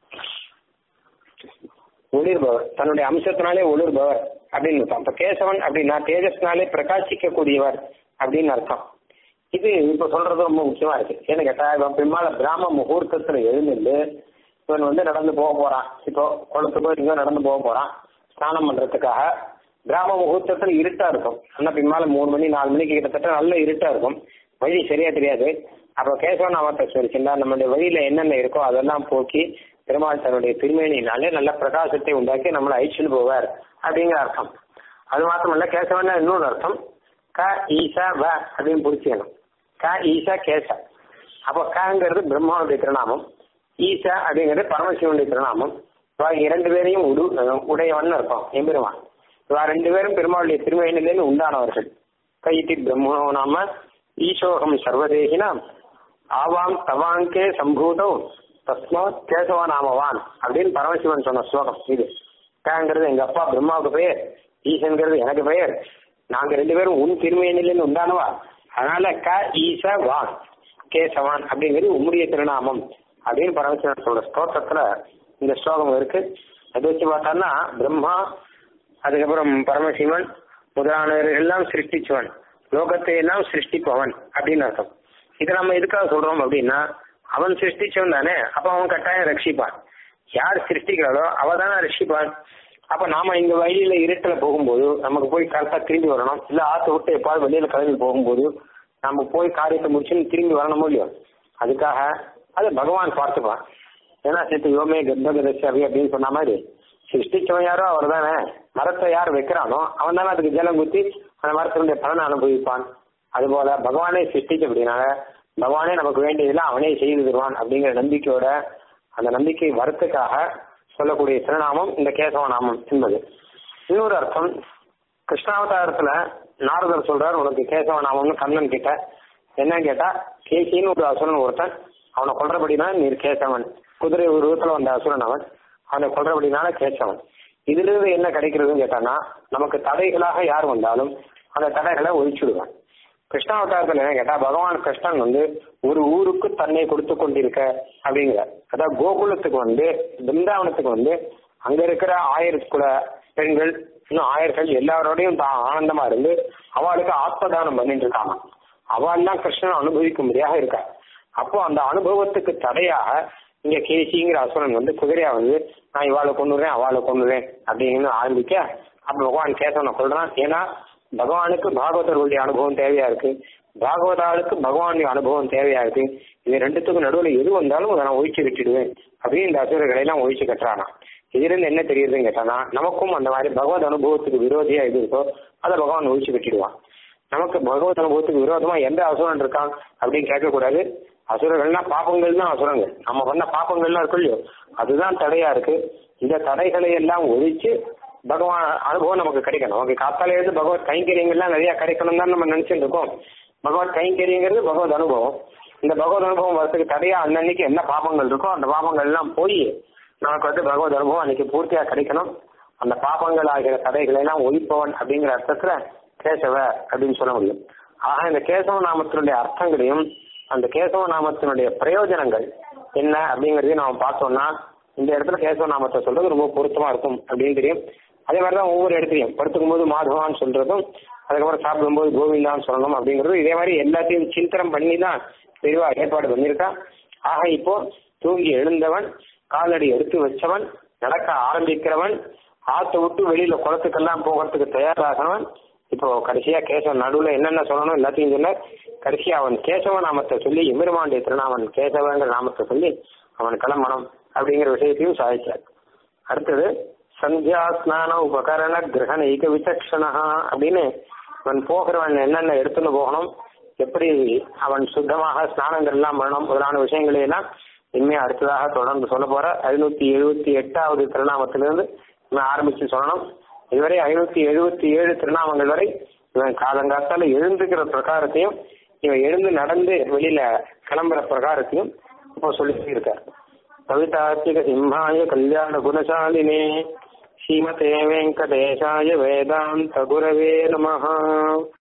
ஒளிர்பவர் தன்னுடைய அம்சத்தினாலே ஒளிர்பவர் அப்படின்னு அர்த்தம் அப்ப கேசவன் அப்படின்னா தேஜஸ்னாலே பிரகாசிக்க கூடியவர் அப்படின்னு அர்த்தம் இது இப்ப சொல்றது ரொம்ப முக்கியமா இருக்கு ஏன்னு கேட்டா இவன் பின்னால பிராம முகூர்த்தத்துல எழுந்துட்டு இவன் வந்து நடந்து போக போறான் இப்போ குளத்துக்கோ இங்கோ நடந்து போக போறான் ஸ்நானம் பண்றதுக்காக கிராம முகூர்த்தத்துல இருட்டா இருக்கும் ஆனா பின்னால மூணு மணி நாலு மணிக்கு கிட்டத்தட்ட நல்ல இருட்டா இருக்கும் வழி சரியா தெரியாது அப்ப கேசவ நாமத்தை சொல்லிச்சுன்னா நம்மளுடைய வழியில என்னென்ன இருக்கோ அதெல்லாம் போக்கி பெருமாள் தன்னுடைய திருமேனியினாலே நல்ல பிரகாசத்தை உண்டாக்கி நம்மளை அழிச்சுட்டு போவார் அப்படிங்கிற அர்த்தம் அது மாத்திரமல்ல கேசவன்னா இன்னொரு அர்த்தம் க ஈசா வ அப்படின்னு புரிச்சுக்கணும் க ஈசா கேச அப்போ கங்கிறது பிரம்மாவுடைய திருநாமம் ஈசா அப்படிங்கிறது பரமசிவனுடைய திருநாமம் இவா இரண்டு பேரையும் உடு உடையவன் அர்த்தம் எம்பெருமான் இவா ரெண்டு பேரும் பெருமாளுடைய திருமேனிலேருந்து உண்டானவர்கள் கைதி பிரம்மோ நாம ஈசோகம் சர்வதேகினாம் ஆவாம் தவாங்கே சம்பூதோ தஸ்மாத் கேசவ நாமவான் அப்படின்னு பரமசிவன் சொன்ன ஸ்லோகம் இது கேங்கிறது எங்க அப்பா பிரம்மாவுக்கு பெயர் ஈசன்கிறது எனக்கு பெயர் நாங்க ரெண்டு பேரும் உன் திருமையினிலிருந்து உண்டானவா அதனால க ஈச வான் கேசவான் அப்படிங்கிறது உம்முடைய திருநாமம் அப்படின்னு பரமசிவன் சொல்ற ஸ்தோத்திரத்துல இந்த ஸ்லோகம் இருக்கு அது வச்சு பார்த்தோம்னா பிரம்மா அதுக்கப்புறம் பரமசிவன் முதலானவர்கள் எல்லாம் சிருஷ்டிச்சவன் லோகத்தை எல்லாம் சிருஷ்டிப்பவன் அப்படின்னு அர்த்தம் இதை நம்ம எதுக்காக சொல்றோம் அப்படின்னா அவன் சிருஷ்டிச்சவன் தானே அப்ப அவன் கட்டாயம் ரட்சிப்பான் யார் சிருஷ்டிக்கிறாளோ அவ தானே ரட்சிப்பான் அப்ப நாம இங்க வழியில இருட்டுல போகும்போது நமக்கு போய் கரெக்டா திரும்பி வரணும் இல்ல ஆத்த விட்டு எப்பாவது வெளியில கிளம்பி போகும்போது நம்ம போய் காரியத்தை முடிச்சுன்னு திரும்பி வரணுமோ இல்லையோ அதுக்காக அது பகவான் பார்த்துப்பான் ஏன்னா சேர்த்து யோமே கர்ப்பகதசி அப்படி அப்படின்னு சொன்ன மாதிரி சிருஷ்டிச்சவன் யாரோ அவர் தானே மரத்தை யார் வைக்கிறானோ அவன் தானே அதுக்கு ஜலம் குத்தி அந்த மரத்தினுடைய பலனை அனுபவிப்பான் அதுபோல பகவானே சிருஷ்டிச்ச அப்படின்னால பகவானே நமக்கு வேண்டியதெல்லாம் அவனே செய்து தருவான் அப்படிங்கிற நம்பிக்கையோட அந்த நம்பிக்கை வரத்துக்காக சொல்லக்கூடிய திருநாமம் இந்த கேசவ நாமம் என்பது இன்னொரு அர்த்தம் கிருஷ்ணாவதாரத்துல நாரதர் சொல்றார் உனக்கு கேசவ நாமம்னு கண்ணன் கிட்ட என்னன்னு கேட்டா கேசின்னு ஒரு அசுரன் ஒருத்தன் அவனை கொல்றபடினா நீர் கேசவன் குதிரை உருவத்துல வந்த அசுரன் அவன் அவனை கொல்றபடினால கேசவன் இதுல இருந்து என்ன கிடைக்கிறதுன்னு கேட்டானா நமக்கு தடைகளாக யார் வந்தாலும் அந்த தடைகளை ஒழிச்சுடுவான் கிருஷ்ணாவதாரத்தில் என்ன கேட்டா பகவான் கிருஷ்ணன் வந்து ஒரு ஊருக்கு தன்னை கொடுத்து கொண்டிருக்க அப்படிங்கிறார் அதாவது கோகுலத்துக்கு வந்து பிருந்தாவனத்துக்கு வந்து அங்க இருக்கிற ஆயிரத்துக்குள்ள பெண்கள் இன்னும் ஆயர்கள் எல்லாரோடையும் தான் ஆனந்தமா இருந்து அவளுக்கு ஆத்மதானம் பண்ணிட்டு இருக்காங்க அவள் தான் கிருஷ்ணன் அனுபவிக்கும்படியாக இருக்கா அப்போ அந்த அனுபவத்துக்கு தடையாக இங்க கேசிங்கிற அசுரன் வந்து குதிரையா வந்து நான் இவாளை கொண்டுறேன் அவளை கொண்டுறேன் அப்படின்னு ஆரம்பிக்க அப்ப பகவான் கேசவனை கொள்றான் ஏன்னா பகவானுக்கு பாகவதர்களுடைய அனுபவம் தேவையா இருக்கு பாகவதாளுக்கு பகவானுடைய அனுபவம் தேவையா இருக்கு இது ரெண்டுத்துக்கும் நடுவில் எது வந்தாலும் அதை நான் ஒழிச்சு விட்டுடுவேன் அப்படின்னு இந்த அசுரர்களை எல்லாம் ஒழிச்சு கட்டுறானா இதிலிருந்து என்ன தெரியுதுன்னு கேட்டானா நமக்கும் அந்த மாதிரி பகவத் அனுபவத்துக்கு விரோதியா எது இருக்கோ அதை பகவான் ஒழிச்சு கட்டிடுவான் நமக்கு பகவத் அனுபவத்துக்கு விரோதமா எந்த அசுரன் இருக்கான் அப்படின்னு கேட்கக்கூடாது அசுரர்கள்னா பாப்பங்கள் தான் அசுரங்கள் நம்ம பண்ண பாப்பங்கள்லாம் இருக்கு இல்லையோ அதுதான் தடையா இருக்கு இந்த தடைகளை எல்லாம் ஒழிச்சு பகவான் அனுபவம் நமக்கு கிடைக்கணும் நமக்கு காத்தால இருந்து பகவத் கைங்கரியங்கள்லாம் நிறைய கிடைக்கணும் தான் நம்ம நினைச்சிட்டு இருக்கோம் பகவத் கைங்கரியங்கிறது பகவத் அனுபவம் இந்த பகவத் அனுபவம் வரதுக்கு தடையா அன்னன்னைக்கு என்ன பாபங்கள் இருக்கோ அந்த பாபங்கள் எல்லாம் போய் நமக்கு வந்து பகவத் அனுபவம் அன்னைக்கு பூர்த்தியா கிடைக்கணும் அந்த பாபங்கள் ஆகிற தடைகளை எல்லாம் ஒழிப்பவன் அப்படிங்கிற அர்த்தத்துல கேசவ அப்படின்னு சொல்ல முடியும் ஆக இந்த கேசவ நாமத்தினுடைய அர்த்தங்களையும் அந்த கேசவ நாமத்தினுடைய பிரயோஜனங்கள் என்ன அப்படிங்கறதையும் நாம பார்த்தோம்னா இந்த இடத்துல கேசவ நாமத்தை சொல்றது ரொம்ப பொருத்தமா இருக்கும் அப்படின்னு தெரியும் அதே மாதிரிதான் ஒவ்வொரு இடத்துலையும் படுத்துக்கும் போது மாதவான்னு சொல்றதும் அதுக்கப்புறம் சாப்பிடும்போது கோவிந்தான்னு சொல்லணும் அப்படிங்கிறது இதே மாதிரி எல்லாத்தையும் சிந்தனம் பண்ணி தான் பெரியவா ஏற்பாடு பண்ணியிருக்கா ஆக இப்போ தூங்கி எழுந்தவன் காலடி எடுத்து வச்சவன் நடக்க ஆரம்பிக்கிறவன் ஆத்தை விட்டு வெளியில குளத்துக்கெல்லாம் போகிறதுக்கு தயாராகவன் இப்போ கடைசியா கேசவன் நடுவுல என்னென்ன சொல்லணும் எல்லாத்தையும் சொன்ன கடைசியா அவன் கேசவ நாமத்தை சொல்லி எமிர்மாண்டிய திருநாமன் கேசவங்கிற நாமத்தை சொல்லி அவன் கிளம்பணும் அப்படிங்கிற விஷயத்தையும் சாதிச்சார் அடுத்தது சந்தியா ஸ்நான உபகரண கிரகண ஏக விசக்ஷணா அப்படின்னு அவன் போகிறவன் என்னென்ன எடுத்துன்னு போகணும் எப்படி அவன் சுத்தமாக ஸ்நானங்கள் எல்லாம் பண்ணணும் முதலான விஷயங்களை எல்லாம் இனிமே அடுத்ததாக தொடர்ந்து சொல்ல போற ஐநூத்தி எழுபத்தி எட்டாவது திருநாமத்திலிருந்து இவன் ஆரம்பிச்சு சொல்லணும் இதுவரை ஐநூத்தி எழுபத்தி ஏழு திருநாமங்கள் வரை இவன் காலங்காத்தால எழுந்துக்கிற பிரகாரத்தையும் இவன் எழுந்து நடந்து வெளியில கிளம்புற பிரகாரத்தையும் இப்போ சொல்லி இருக்கார் கவிதாத்மிக சிம்ஹாய கல்யாண குணசாலினே ஸ்ரீமதே வெங்கடேஷாய வேதாந்த குரவே நமஹ